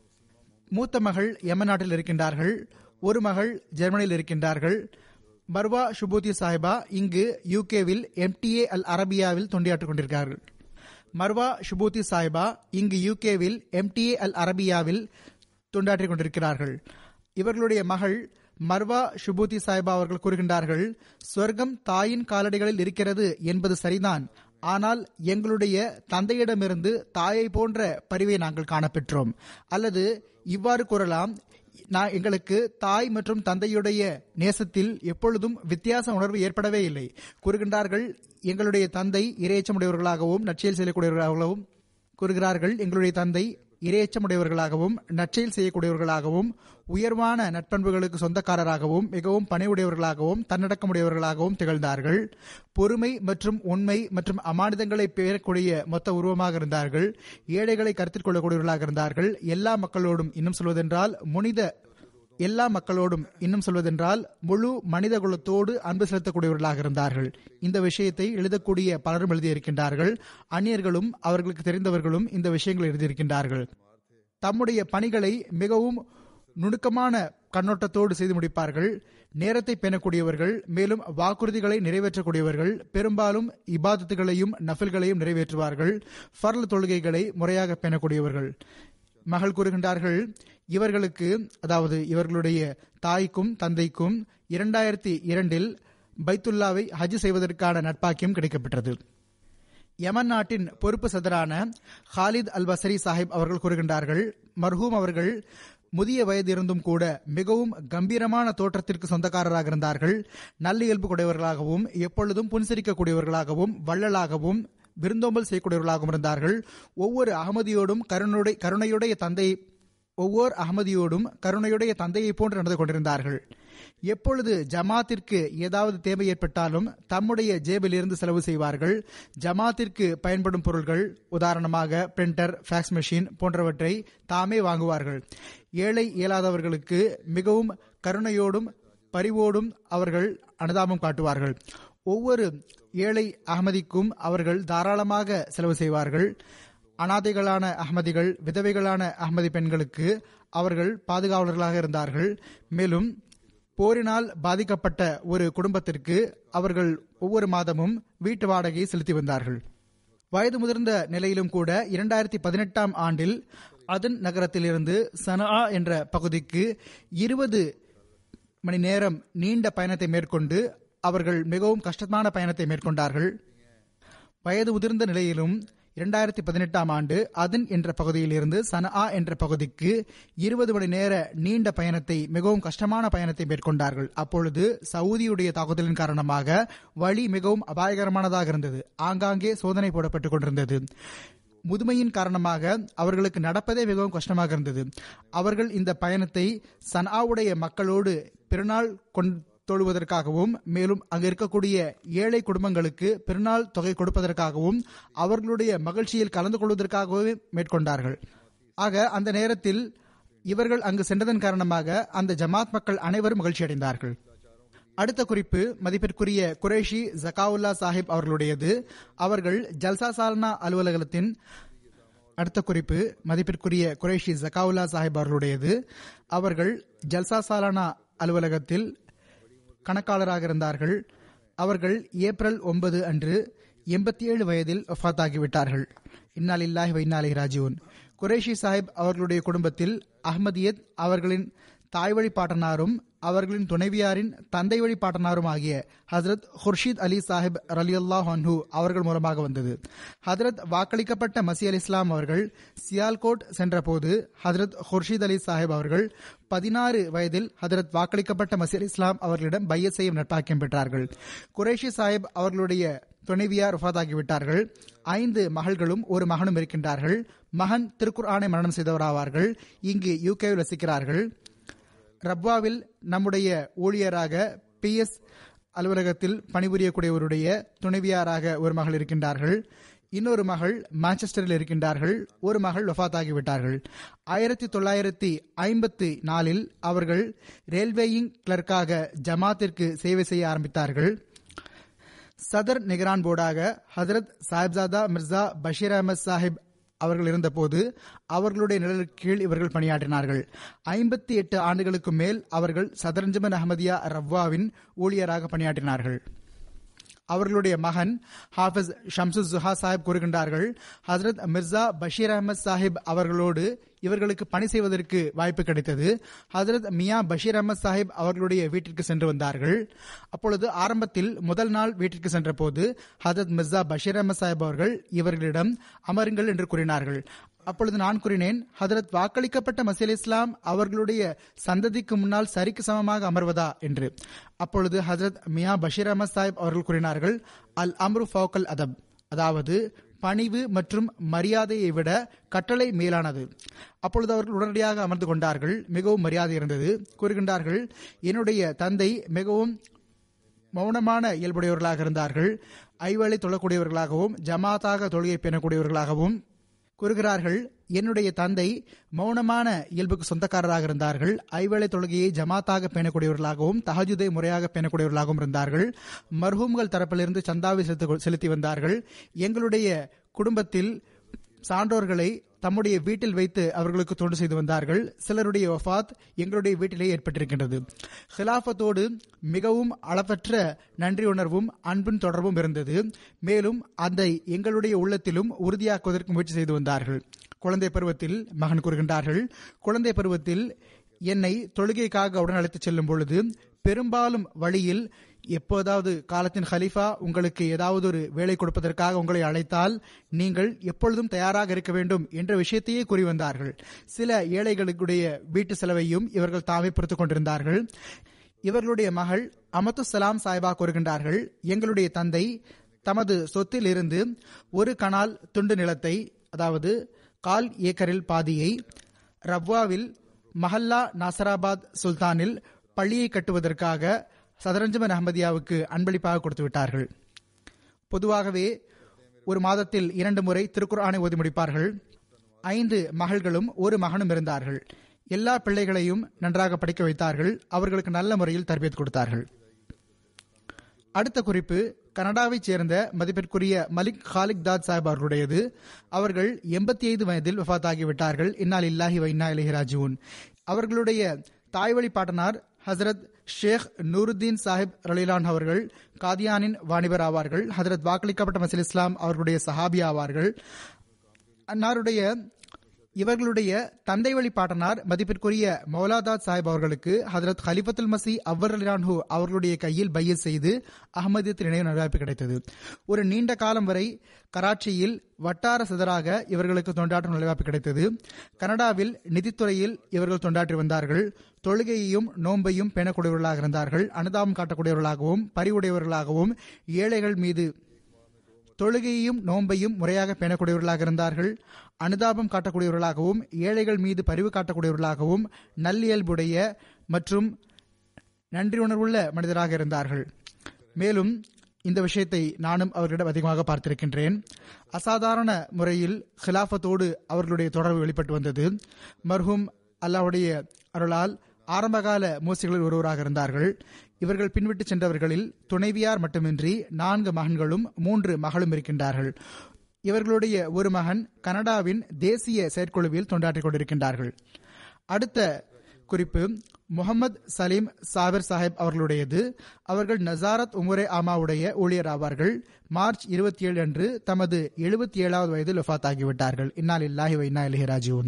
மூத்த மகள் யமன் நாட்டில் இருக்கின்றார்கள் ஒரு மகள் ஜெர்மனியில் இருக்கின்றார்கள் மர்வா ஷுபூதி சாஹிபா இங்கு யூகேவில் எம்டிஏ அல் அரபியாவில் தொண்டியாற்றிக் கொண்டிருக்கிறார்கள் மர்வா ஷுபூதி சாஹிபா இங்கு யூகேவில் எம்டிஏ அல் அரபியாவில் தொண்டாற்றிக் கொண்டிருக்கிறார்கள் இவர்களுடைய மகள் மர்வா ஷுபூதி சாஹிபா அவர்கள் கூறுகின்றார்கள் சொர்க்கம் தாயின் காலடிகளில் இருக்கிறது என்பது சரிதான் ஆனால் எங்களுடைய தந்தையிடமிருந்து தாயை போன்ற பரிவை நாங்கள் காணப்பெற்றோம் அல்லது இவ்வாறு கூறலாம் நான் எங்களுக்கு தாய் மற்றும் தந்தையுடைய நேசத்தில் எப்பொழுதும் வித்தியாச உணர்வு ஏற்படவே இல்லை கூறுகின்றார்கள் எங்களுடைய தந்தை இரையச்சமுடையவர்களாகவும் நற்செயல் செய்யக்கூடியவர்களாகவும் கூறுகிறார்கள் எங்களுடைய தந்தை இரையச்சமுடையவர்களாகவும் நற்செயல் செய்யக்கூடியவர்களாகவும் உயர்வான நட்பண்புகளுக்கு சொந்தக்காரராகவும் மிகவும் பணிவுடையவர்களாகவும் தன்னடக்கமுடையவர்களாகவும் திகழ்ந்தார்கள் பொறுமை மற்றும் உண்மை மற்றும் அமானிதங்களை பெறக்கூடிய மொத்த உருவமாக இருந்தார்கள் ஏழைகளை கருத்தில் கொள்ளக்கூடியவர்களாக இருந்தார்கள் எல்லா மக்களோடும் இன்னும் சொல்வதென்றால் முனித எல்லா மக்களோடும் இன்னும் சொல்வதென்றால் முழு மனித குலத்தோடு அன்பு செலுத்தக்கூடியவர்களாக இருந்தார்கள் இந்த விஷயத்தை எழுதக்கூடிய பலரும் எழுதியிருக்கின்றார்கள் அந்நியர்களும் அவர்களுக்கு தெரிந்தவர்களும் இந்த விஷயங்களை எழுதியிருக்கின்றார்கள் தம்முடைய பணிகளை மிகவும் நுணுக்கமான கண்ணோட்டத்தோடு செய்து முடிப்பார்கள் நேரத்தை பேணக்கூடியவர்கள் மேலும் வாக்குறுதிகளை நிறைவேற்றக்கூடியவர்கள் பெரும்பாலும் இபாதத்துகளையும் நஃபில்களையும் நிறைவேற்றுவார்கள் ஃபர்ல் தொழுகைகளை முறையாக பேணக்கூடியவர்கள் மகள் கூறுகின்றார்கள் இவர்களுக்கு அதாவது இவர்களுடைய தாய்க்கும் தந்தைக்கும் இரண்டாயிரத்தி இரண்டில் பைத்துல்லாவை ஹஜ் செய்வதற்கான நட்பாக்கியம் கிடைக்கப்பெற்றது யமன் நாட்டின் பொறுப்பு சதரான ஹாலித் அல் பசரி சாஹிப் அவர்கள் கூறுகின்றார்கள் மர்ஹூம் அவர்கள் முதிய வயது இருந்தும் கூட மிகவும் கம்பீரமான தோற்றத்திற்கு சொந்தக்காரராக இருந்தார்கள் நல்லியல்பு கொடையவர்களாகவும் எப்பொழுதும் புன்சிரிக்கக்கூடியவர்களாகவும் வள்ளலாகவும் விருந்தோம்பல் செய்யக்கூடியவர்களாகவும் இருந்தார்கள் ஒவ்வொரு அகமதியோடும் கருணுடைய கருணையுடைய தந்தை ஒவ்வொரு அகமதியோடும் கருணையுடைய தந்தையை போன்று நடந்து கொண்டிருந்தார்கள் எப்பொழுது ஜமாத்திற்கு ஏதாவது தேவை ஏற்பட்டாலும் தம்முடைய ஜேபில் இருந்து செலவு செய்வார்கள் ஜமாத்திற்கு பயன்படும் பொருள்கள் உதாரணமாக பிரிண்டர் ஃபேக்ஸ் மெஷின் போன்றவற்றை தாமே வாங்குவார்கள் ஏழை இயலாதவர்களுக்கு மிகவும் கருணையோடும் பரிவோடும் அவர்கள் அனுதாபம் காட்டுவார்கள் ஒவ்வொரு ஏழை அகமதிக்கும் அவர்கள் தாராளமாக செலவு செய்வார்கள் அனாதைகளான அகமதிகள் விதவைகளான அகமதி பெண்களுக்கு அவர்கள் பாதுகாவலர்களாக இருந்தார்கள் மேலும் போரினால் பாதிக்கப்பட்ட ஒரு குடும்பத்திற்கு அவர்கள் ஒவ்வொரு மாதமும் வீட்டு வாடகையை செலுத்தி வந்தார்கள் வயது முதிர்ந்த நிலையிலும் கூட இரண்டாயிரத்தி பதினெட்டாம் ஆண்டில் அதன் நகரத்திலிருந்து சனா என்ற பகுதிக்கு இருபது மணி நேரம் நீண்ட பயணத்தை மேற்கொண்டு அவர்கள் மிகவும் கஷ்டமான பயணத்தை மேற்கொண்டார்கள் வயது முதிர்ந்த நிலையிலும் இரண்டாயிரத்தி பதினெட்டாம் ஆண்டு அதன் என்ற பகுதியிலிருந்து சனா என்ற பகுதிக்கு இருபது மணி நேர நீண்ட பயணத்தை மிகவும் கஷ்டமான பயணத்தை மேற்கொண்டார்கள் அப்பொழுது சவுதியுடைய தாக்குதலின் காரணமாக வழி மிகவும் அபாயகரமானதாக இருந்தது ஆங்காங்கே சோதனை போடப்பட்டுக் கொண்டிருந்தது முதுமையின் காரணமாக அவர்களுக்கு நடப்பதே மிகவும் கஷ்டமாக இருந்தது அவர்கள் இந்த பயணத்தை சனாவுடைய மக்களோடு பெருநாள் கொண் தொழுவதற்காகவும் மேலும் அங்கு இருக்கக்கூடிய ஏழை குடும்பங்களுக்கு பெருநாள் தொகை கொடுப்பதற்காகவும் அவர்களுடைய மகிழ்ச்சியில் கலந்து கொள்வதற்காகவே மேற்கொண்டார்கள் ஆக அந்த நேரத்தில் இவர்கள் அங்கு சென்றதன் காரணமாக அந்த ஜமாத் மக்கள் அனைவரும் மகிழ்ச்சி அடைந்தார்கள் அடுத்த குறிப்பு மதிப்பிற்குரிய குரேஷி ஜகாவுல்லா சாஹிப் அவர்களுடையது அவர்கள் ஜல்சா சால்னா அலுவலகத்தின் அடுத்த குறிப்பு மதிப்பிற்குரிய குரேஷி ஜகாவுல்லா சாஹிப் அவர்களுடையது அவர்கள் ஜல்சா சாலானா அலுவலகத்தில் கணக்காளராக இருந்தார்கள் அவர்கள் ஏப்ரல் ஒன்பது அன்று எண்பத்தி ஏழு வயதில் ஒஃபாத்தாகிவிட்டார்கள் இன்னாலில்லாஹி வைநாளி ராஜீவன் குரேஷி சாஹிப் அவர்களுடைய குடும்பத்தில் அஹ்மதியத் அவர்களின் தாய் வழி பாட்டனாரும் அவர்களின் துணைவியாரின் தந்தை வழி பாட்டனாரும் ஆகிய ஹசரத் ஹுர்ஷித் அலி சாஹிப் ரலியுல்லா ஹன்ஹு அவர்கள் மூலமாக வந்தது ஹதரத் வாக்களிக்கப்பட்ட மசி அலி இஸ்லாம் அவர்கள் சியால்கோட் சென்றபோது ஹதரத் ஹுர்ஷித் அலி சாஹிப் அவர்கள் பதினாறு வயதில் ஹதரத் வாக்களிக்கப்பட்ட மசி அலி இஸ்லாம் அவர்களிடம் பைய செய்யும் நட்பாக்கியம் பெற்றார்கள் குரேஷி சாஹிப் அவர்களுடைய துணைவியார் ஒஃபாதாகிவிட்டார்கள் ஐந்து மகள்களும் ஒரு மகனும் இருக்கின்றார்கள் மகன் திருக்குர் ஆணை மரணம் செய்தவராவார்கள் இங்கு யூகேவில் வசிக்கிறார்கள் ரப்வாவில் நம்முடைய ஊழியராக பி எஸ் அலுவலகத்தில் பணிபுரியக்கூடியவருடைய துணைவியாராக ஒரு மகள் இருக்கின்றார்கள் இன்னொரு மகள் மான்செஸ்டரில் இருக்கின்றார்கள் ஒரு மகள் வஃத்தாகிவிட்டார்கள் ஆயிரத்தி தொள்ளாயிரத்தி ஐம்பத்தி நாலில் அவர்கள் ரயில்வேயிங் கிளர்க்காக ஜமாத்திற்கு சேவை செய்ய ஆரம்பித்தார்கள் சதர் நிகரான் போர்டாக ஹதரத் சாஹிப்சாதா மிர்சா பஷீர் அஹமத் சாஹிப் அவர்கள் இருந்தபோது அவர்களுடைய நிழலுக்கு கீழ் இவர்கள் பணியாற்றினார்கள் ஐம்பத்தி எட்டு ஆண்டுகளுக்கு மேல் அவர்கள் சதரஞ்சமன் அஹமதியா ரவ்வாவின் ஊழியராக பணியாற்றினார்கள் அவர்களுடைய மகன் ஹாஃபிஸ் ஷம்சு ஜுஹா சாஹிப் கூறுகின்றார்கள் ஹசரத் மிர்சா பஷீர் அஹமத் சாஹிப் அவர்களோடு இவர்களுக்கு பணி செய்வதற்கு வாய்ப்பு கிடைத்தது ஹசரத் மியா பஷீர் அஹமத் சாஹிப் அவர்களுடைய வீட்டிற்கு சென்று வந்தார்கள் அப்பொழுது ஆரம்பத்தில் முதல் நாள் வீட்டிற்கு சென்ற போது ஹசரத் மிர்சா பஷீர் அஹமத் சாஹிப் அவர்கள் இவர்களிடம் அமருங்கள் என்று கூறினார்கள் அப்பொழுது நான் கூறினேன் ஹதரத் வாக்களிக்கப்பட்ட மசீல் இஸ்லாம் அவர்களுடைய சந்ததிக்கு முன்னால் சரிக்கு சமமாக அமர்வதா என்று அப்பொழுது ஹசரத் மியா பஷீர் அஹமத் சாஹிப் அவர்கள் கூறினார்கள் அல் அம்ரு ஃபவுக்கல் அதப் அதாவது பணிவு மற்றும் மரியாதையை விட கட்டளை மேலானது அப்பொழுது அவர்கள் உடனடியாக அமர்ந்து கொண்டார்கள் மிகவும் மரியாதை இருந்தது கூறுகின்றார்கள் என்னுடைய தந்தை மிகவும் மௌனமான இயல்புடையவர்களாக இருந்தார்கள் ஐவேளை தொழக்கூடியவர்களாகவும் ஜமாத்தாக தொழுகை பேணக்கூடியவர்களாகவும் கூறுகிறார்கள் என்னுடைய தந்தை மௌனமான இயல்புக்கு சொந்தக்காரராக இருந்தார்கள் ஐவேளை தொழுகையை ஜமாத்தாக பேணக்கூடியவர்களாகவும் தஹஜுதை முறையாக பேணக்கூடியவர்களாகவும் இருந்தார்கள் மர்ஹூம்கள் தரப்பிலிருந்து சந்தாவை செலுத்து செலுத்தி வந்தார்கள் எங்களுடைய குடும்பத்தில் சான்றோர்களை தம்முடைய வீட்டில் வைத்து அவர்களுக்கு தொண்டு செய்து வந்தார்கள் சிலருடைய வஃபாத் எங்களுடைய வீட்டிலே ஏற்பட்டிருக்கின்றது ஹிலாஃபத்தோடு மிகவும் அளவற்ற நன்றி உணர்வும் அன்பின் தொடர்பும் இருந்தது மேலும் அதை எங்களுடைய உள்ளத்திலும் உறுதியாக்குவதற்கு முயற்சி செய்து வந்தார்கள் குழந்தை பருவத்தில் மகன் கூறுகின்றார்கள் குழந்தை பருவத்தில் என்னை தொழுகைக்காக உடன் அழைத்துச் செல்லும் பொழுது பெரும்பாலும் வழியில் எப்போதாவது காலத்தின் ஹலீஃபா உங்களுக்கு ஏதாவது ஒரு வேலை கொடுப்பதற்காக உங்களை அழைத்தால் நீங்கள் எப்பொழுதும் தயாராக இருக்க வேண்டும் என்ற விஷயத்தையே கூறி வந்தார்கள் சில ஏழைகளுடைய வீட்டு செலவையும் இவர்கள் தாமே பொறுத்துக் கொண்டிருந்தார்கள் இவர்களுடைய மகள் அமத்து சலாம் சாய்பா கூறுகின்றார்கள் எங்களுடைய தந்தை தமது சொத்தில் இருந்து ஒரு கனால் துண்டு நிலத்தை அதாவது கால் ஏக்கரில் பாதியை ரவ்வாவில் மஹல்லா நாசராபாத் சுல்தானில் பள்ளியை கட்டுவதற்காக சதரஞ்சமன் அஹமதியாவுக்கு அன்பளிப்பாக கொடுத்து விட்டார்கள் பொதுவாகவே ஒரு மாதத்தில் இரண்டு முறை திருக்குர்ஆனை ஓதி முடிப்பார்கள் ஐந்து மகள்களும் ஒரு மகனும் இருந்தார்கள் எல்லா பிள்ளைகளையும் நன்றாக படிக்க வைத்தார்கள் அவர்களுக்கு நல்ல முறையில் தர்பியத் கொடுத்தார்கள் அடுத்த குறிப்பு கனடாவைச் சேர்ந்த மதிப்பிற்குரிய மலிக் ஹாலிக் தாத் சாஹிப் அவர்களுடையது அவர்கள் எண்பத்தி ஐந்து வயதில் வஃத்தாகிவிட்டார்கள் இன்னால் இல்லாஹி வைனா இலஹி ராஜூன் அவர்களுடைய தாய்வழி பாட்டனார் ஹசரத் ஷேக் நூருத்தீன் சாஹிப் ரலிலான் அவர்கள் காதியானின் வாணிபர் ஆவார்கள் ஹசரத் வாக்களிக்கப்பட்ட மசில் இஸ்லாம் அவர்களுடைய சஹாபி ஆவார்கள் அன்னாருடைய இவர்களுடைய தந்தை வழி பாட்டனார் மதிப்பிற்குரிய மௌலாதாத் சாஹிப் அவர்களுக்கு ஹதரத் ஹலிஃபத்துல் மசி அவ்வர் அலிரான்ஹூ அவர்களுடைய கையில் பையல் செய்து அகமதியத் நினைவு நல்வாய்ப்பு கிடைத்தது ஒரு நீண்ட காலம் வரை கராச்சியில் வட்டார சிதறாக இவர்களுக்கு தொண்டாற்றும் நல்வாய்ப்பு கிடைத்தது கனடாவில் நிதித்துறையில் இவர்கள் தொண்டாற்றி வந்தார்கள் தொழுகையையும் நோன்பையும் பேணக்கூடியவர்களாக இருந்தார்கள் அனுதாபம் காட்டக்கூடியவர்களாகவும் பறிவுடையவர்களாகவும் ஏழைகள் மீது தொழுகையையும் நோன்பையும் முறையாக பேணக்கூடியவர்களாக இருந்தார்கள் அனுதாபம் காட்டக்கூடியவர்களாகவும் ஏழைகள் மீது பரிவு காட்டக்கூடியவர்களாகவும் நல்லியல்புடைய மற்றும் நன்றி உணர்வுள்ள மனிதராக இருந்தார்கள் மேலும் இந்த விஷயத்தை நானும் அவர்களிடம் அதிகமாக பார்த்திருக்கின்றேன் அசாதாரண முறையில் ஹிலாஃபத்தோடு அவர்களுடைய தொடர்பு வெளிப்பட்டு வந்தது மர்ஹூம் அல்லாவுடைய அருளால் ஆரம்பகால மூசிகளில் ஒருவராக இருந்தார்கள் இவர்கள் பின்விட்டு சென்றவர்களில் துணைவியார் மட்டுமின்றி நான்கு மகன்களும் மூன்று மகளும் இருக்கின்றார்கள் இவர்களுடைய ஒரு மகன் கனடாவின் தேசிய செயற்குழுவில் தொண்டாற்றிக் கொண்டிருக்கின்றார்கள் அடுத்த குறிப்பு முகமது சலீம் சாபிர் சாஹிப் அவர்களுடையது அவர்கள் நசாரத் உமுரே ஆமாவுடைய ஊழியர் ஆவார்கள் மார்ச் இருபத்தி ஏழு அன்று தமது எழுபத்தி ஏழாவது வயதில் வஃத் ஆகிவிட்டார்கள் இன்னால் இல்லாஹி வைனா இலஹி ராஜீவன்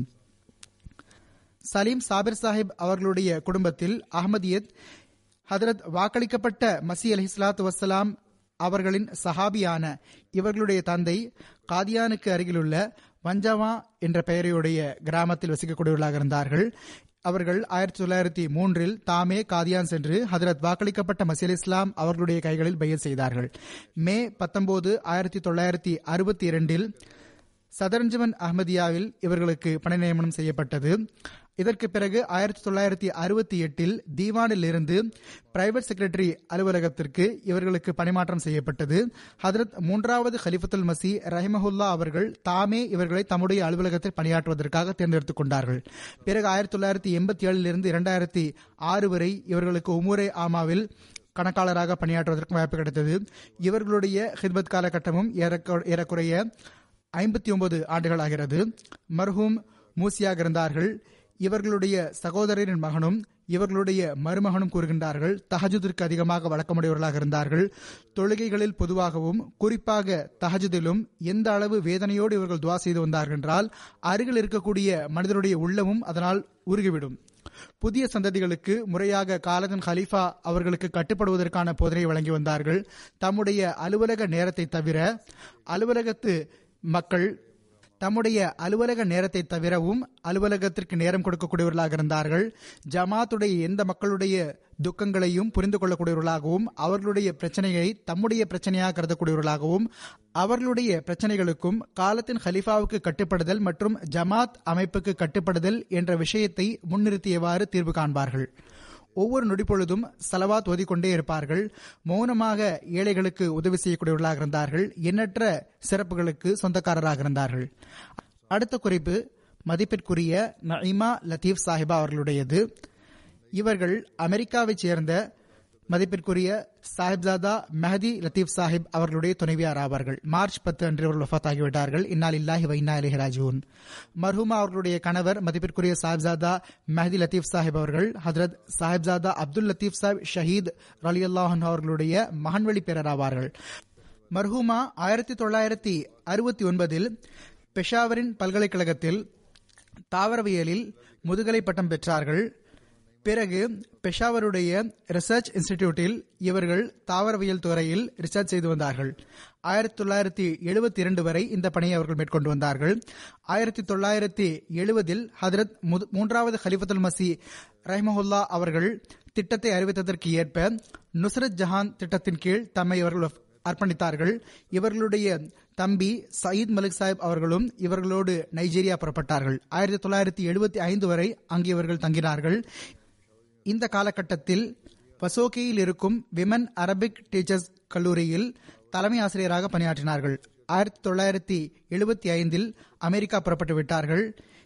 சலீம் சாபிர் சாஹிப் அவர்களுடைய குடும்பத்தில் அகமதியத் ஹதரத் வாக்களிக்கப்பட்ட மசி அலி இஸ்லாத்து வசலாம் அவர்களின் சஹாபியான இவர்களுடைய தந்தை காதியானுக்கு அருகிலுள்ள வஞ்சவா என்ற பெயரையுடைய கிராமத்தில் வசிக்கக்கூடியவர்களாக இருந்தார்கள் அவர்கள் ஆயிரத்தி தொள்ளாயிரத்தி மூன்றில் தாமே காதியான் சென்று ஹதரத் வாக்களிக்கப்பட்ட மசீல் இஸ்லாம் அவர்களுடைய கைகளில் பயிர் செய்தார்கள் மே பத்தொன்பது ஆயிரத்தி தொள்ளாயிரத்தி அறுபத்தி இரண்டில் சதரஞ்சமன் அஹமதியாவில் இவர்களுக்கு பணி நியமனம் செய்யப்பட்டது இதற்கு பிறகு ஆயிரத்தி தொள்ளாயிரத்தி அறுபத்தி எட்டில் தீவானில் இருந்து பிரைவேட் செக்ரட்டரி அலுவலகத்திற்கு இவர்களுக்கு பணிமாற்றம் செய்யப்பட்டது ஹதரத் மூன்றாவது ஹலிஃபத்துல் மசி ரஹிமஹுல்லா அவர்கள் தாமே இவர்களை தம்முடைய அலுவலகத்தில் பணியாற்றுவதற்காக தேர்ந்தெடுத்துக் கொண்டார்கள் பிறகு ஆயிரத்தி தொள்ளாயிரத்தி எண்பத்தி ஏழிலிருந்து இரண்டாயிரத்தி ஆறு வரை இவர்களுக்கு உமுரே ஆமாவில் கணக்காளராக பணியாற்றுவதற்கு வாய்ப்பு கிடைத்தது இவர்களுடைய ஹித்மத் காலகட்டமும் ஏறக்குறைய ஐம்பத்தி ஒன்பது ஆண்டுகள் ஆகிறது மர்ஹூம் மூசியாக இருந்தார்கள் இவர்களுடைய சகோதரரின் மகனும் இவர்களுடைய மருமகனும் கூறுகின்றார்கள் தஹஜுதிற்கு அதிகமாக வழக்கமுடையவர்களாக இருந்தார்கள் தொழுகைகளில் பொதுவாகவும் குறிப்பாக தஹஜுதிலும் எந்த அளவு வேதனையோடு இவர்கள் துவா செய்து வந்தார்கள் என்றால் அருகில் இருக்கக்கூடிய மனிதனுடைய உள்ளமும் அதனால் உருகிவிடும் புதிய சந்ததிகளுக்கு முறையாக காலதன் ஹலீஃபா அவர்களுக்கு கட்டுப்படுவதற்கான போதனை வழங்கி வந்தார்கள் தம்முடைய அலுவலக நேரத்தை தவிர அலுவலகத்து மக்கள் தம்முடைய அலுவலக நேரத்தை தவிரவும் அலுவலகத்திற்கு நேரம் கொடுக்கக்கூடியவர்களாக இருந்தார்கள் ஜமாத்துடைய எந்த மக்களுடைய துக்கங்களையும் புரிந்து கொள்ளக்கூடியவர்களாகவும் அவர்களுடைய பிரச்சனைகளை தம்முடைய பிரச்சனையாக கருதக்கூடியவர்களாகவும் அவர்களுடைய பிரச்சனைகளுக்கும் காலத்தின் ஹலிஃபாவுக்கு கட்டுப்படுதல் மற்றும் ஜமாத் அமைப்புக்கு கட்டுப்படுதல் என்ற விஷயத்தை முன்னிறுத்தியவாறு தீர்வு காண்பார்கள் ஒவ்வொரு நொடிப்பொழுதும் சலவாத் ஓதிக்கொண்டே இருப்பார்கள் மௌனமாக ஏழைகளுக்கு உதவி செய்யக்கூடியவர்களாக இருந்தார்கள் எண்ணற்ற சிறப்புகளுக்கு சொந்தக்காரராக இருந்தார்கள் அடுத்த குறிப்பு மதிப்பிற்குரிய நஇமா லத்தீப் சாஹிபா அவர்களுடையது இவர்கள் அமெரிக்காவைச் சேர்ந்த மதிப்பிற்குரிய சாஹிப்சாதா மெஹதி லத்தீப் சாஹிப் அவர்களுடைய துணைவியார் ஆவார்கள் மார்ச் பத்து அன்று அவர்கள் வஃத் ஆகிவிட்டார்கள் இன்னால் இல்லாஹி வைனா அலிஹி ராஜூன் மர்ஹூமா அவர்களுடைய கணவர் மதிப்பிற்குரிய சாஹிப்சாதா மெஹதி லத்தீப் சாஹிப் அவர்கள் ஹதரத் சாஹிப்சாதா அப்துல் லத்தீப் சாஹிப் ஷஹீத் அலி அல்லாஹன் அவர்களுடைய மகன்வழி பேரர் ஆவார்கள் மர்ஹூமா ஆயிரத்தி தொள்ளாயிரத்தி அறுபத்தி ஒன்பதில் பெஷாவரின் பல்கலைக்கழகத்தில் தாவரவியலில் முதுகலை பட்டம் பெற்றார்கள் பிறகு பெஷாவருடைய ரிசர்ச் இன்ஸ்டிடியூட்டில் இவர்கள் தாவரவியல் துறையில் ரிசர்ச் செய்து வந்தார்கள் ஆயிரத்தி தொள்ளாயிரத்தி எழுபத்தி இரண்டு வரை இந்த பணியை அவர்கள் மேற்கொண்டு வந்தார்கள் ஆயிரத்தி தொள்ளாயிரத்தி எழுபதில் ஹதரத் மூன்றாவது ஹலிஃபத்துல் மசி ரஹ்மஹுல்லா அவர்கள் திட்டத்தை அறிவித்ததற்கு ஏற்ப நுசரத் ஜஹான் திட்டத்தின் கீழ் தம்மை இவர்கள் அர்ப்பணித்தார்கள் இவர்களுடைய தம்பி சயீத் மலிக் சாஹிப் அவர்களும் இவர்களோடு நைஜீரியா புறப்பட்டார்கள் ஆயிரத்தி தொள்ளாயிரத்தி எழுபத்தி ஐந்து வரை அங்கு இவர்கள் தங்கினார்கள் இந்த காலகட்டத்தில் வசோகியில் இருக்கும் விமன் அரபிக் டீச்சர்ஸ் கல்லூரியில் தலைமை ஆசிரியராக பணியாற்றினார்கள் ஆயிரத்தி தொள்ளாயிரத்தி எழுபத்தி ஐந்தில் அமெரிக்கா புறப்பட்டு விட்டார்கள்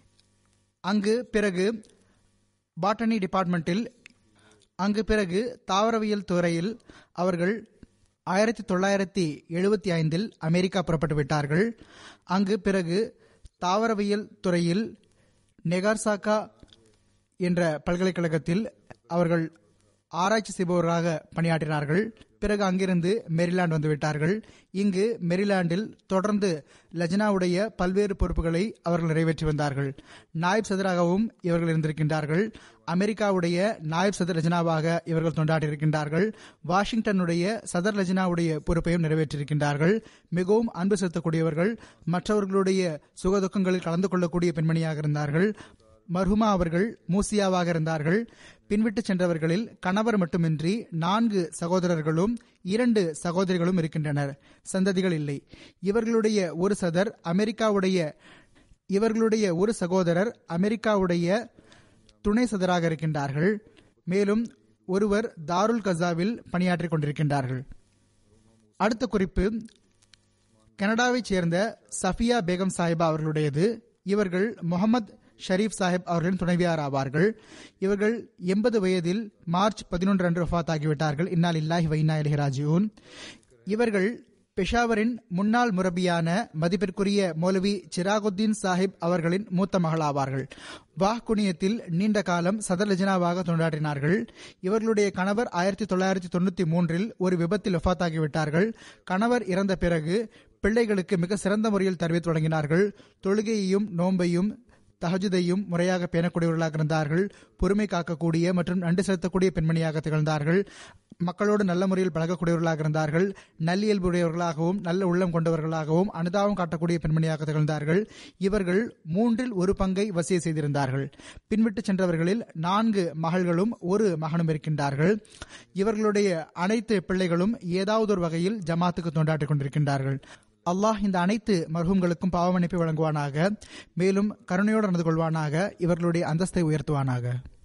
அங்கு பிறகு பாட்டனி டிபார்ட்மெண்ட்டில் அங்கு பிறகு தாவரவியல் துறையில் அவர்கள் ஆயிரத்தி தொள்ளாயிரத்தி எழுபத்தி ஐந்தில் அமெரிக்கா புறப்பட்டு விட்டார்கள் அங்கு பிறகு தாவரவியல் துறையில் நெகார்சாக்கா என்ற பல்கலைக்கழகத்தில் அவர்கள் ஆராய்ச்சி செய்பவராக பணியாற்றினார்கள் பிறகு அங்கிருந்து மெரிலாந்து வந்துவிட்டார்கள் இங்கு மெரிலாண்டில் தொடர்ந்து லஜ்னாவுடைய பல்வேறு பொறுப்புகளை அவர்கள் நிறைவேற்றி வந்தார்கள் நாயப் சதராகவும் இவர்கள் இருந்திருக்கின்றார்கள் அமெரிக்காவுடைய நாயப் சதர் லஜ்னாவாக இவர்கள் கொண்டாடியிருக்கின்றார்கள் வாஷிங்டனுடைய சதர் லஜ்னாவுடைய பொறுப்பையும் நிறைவேற்றியிருக்கின்றார்கள் மிகவும் அன்பு செலுத்தக்கூடியவர்கள் மற்றவர்களுடைய சுகதுக்கங்களில் கலந்து கொள்ளக்கூடிய பெண்மணியாக இருந்தார்கள் மர்ஹுமா அவர்கள் மூசியாவாக இருந்தார்கள் பின்விட்டு சென்றவர்களில் கணவர் மட்டுமின்றி நான்கு சகோதரர்களும் இரண்டு சகோதரிகளும் இருக்கின்றனர் சந்ததிகள் இல்லை இவர்களுடைய ஒரு சதர் அமெரிக்காவுடைய இவர்களுடைய ஒரு சகோதரர் அமெரிக்காவுடைய துணை சதராக இருக்கின்றார்கள் மேலும் ஒருவர் தாருல் கசாவில் பணியாற்றிக் கொண்டிருக்கின்றார்கள் அடுத்த குறிப்பு கனடாவைச் சேர்ந்த சஃபியா பேகம் சாஹிபா அவர்களுடையது இவர்கள் முகமது ஷரீப் சாஹிப் அவர்களின் துணைவியார் ஆவார்கள் இவர்கள் எண்பது வயதில் மார்ச் பதினொன்று அன்று வஃத் ஆகிவிட்டார்கள் இன்னால் இல்லாஹி வைனா இலஹிராஜூன் இவர்கள் பெஷாவரின் முன்னாள் முரபியான மதிப்பிற்குரிய மௌலவி சிராகுத்தீன் சாஹிப் அவர்களின் மூத்த மகள் ஆவார்கள் வாஹ் குனியத்தில் நீண்ட காலம் சதர் லஜனாவாக தொண்டாற்றினார்கள் இவர்களுடைய கணவர் ஆயிரத்தி தொள்ளாயிரத்தி தொண்ணூத்தி மூன்றில் ஒரு விபத்தில் ஒஃபாத்தாகிவிட்டார்கள் கணவர் இறந்த பிறகு பிள்ளைகளுக்கு மிக சிறந்த முறையில் தருவி தொடங்கினார்கள் தொழுகையையும் நோன்பையும் தஹஜுதையும் முறையாக பேணக்கூடியவர்களாக இருந்தார்கள் பொறுமை காக்கக்கூடிய மற்றும் நன்றி செலுத்தக்கூடிய பெண்மணியாக திகழ்ந்தார்கள் மக்களோடு நல்ல முறையில் பழகக்கூடியவர்களாக இருந்தார்கள் நல்லியல்புடையவர்களாகவும் நல்ல உள்ளம் கொண்டவர்களாகவும் அனுதாபம் காட்டக்கூடிய பெண்மணியாக திகழ்ந்தார்கள் இவர்கள் மூன்றில் ஒரு பங்கை வசிய செய்திருந்தார்கள் பின்விட்டு சென்றவர்களில் நான்கு மகள்களும் ஒரு மகனும் இருக்கின்றார்கள் இவர்களுடைய அனைத்து பிள்ளைகளும் ஏதாவது ஒரு வகையில் ஜமாத்துக்கு தொண்டாற்றிக் கொண்டிருக்கின்றார்கள் அல்லாஹ் இந்த அனைத்து மர்ஹூம்களுக்கும் பாவமன்னிப்பை வழங்குவானாக மேலும் கருணையோடு நடந்து கொள்வானாக இவர்களுடைய அந்தஸ்தை உயர்த்துவானாக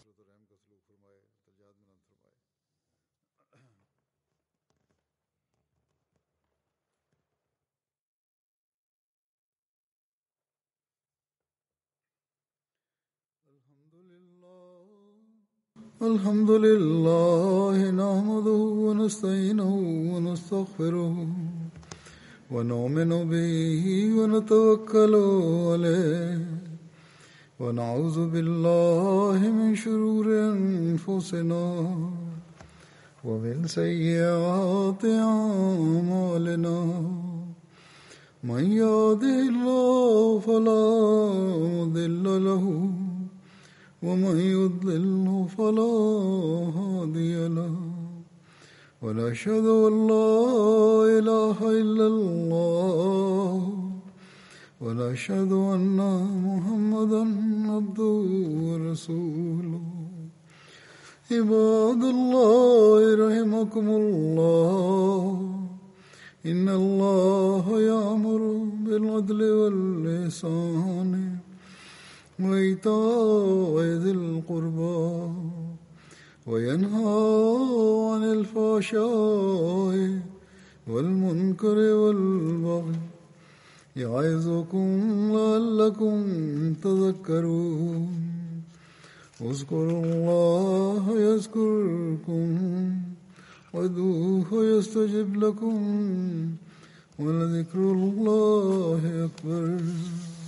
الحمد لله نحمده ونستعينه ونستغفره ونؤمن به ونتوكل عليه ونعوذ بالله من شرور انفسنا ومن سيئات اعمالنا من يهده الله فلا مضل له ومن يضلل فلا هادي له ونشهد ان لا اله الا الله ونشهد ان محمدا عبده ورسوله عباد الله رحمكم الله إن الله يأمر بالعدل والإحسان وإيتاء ذي القربى وينهى عن الفحشاء والمنكر والبغي يعظكم لعلكم تذكرون اذكروا الله يذكركم وادعوه يستجب لكم ولذكر الله أكبر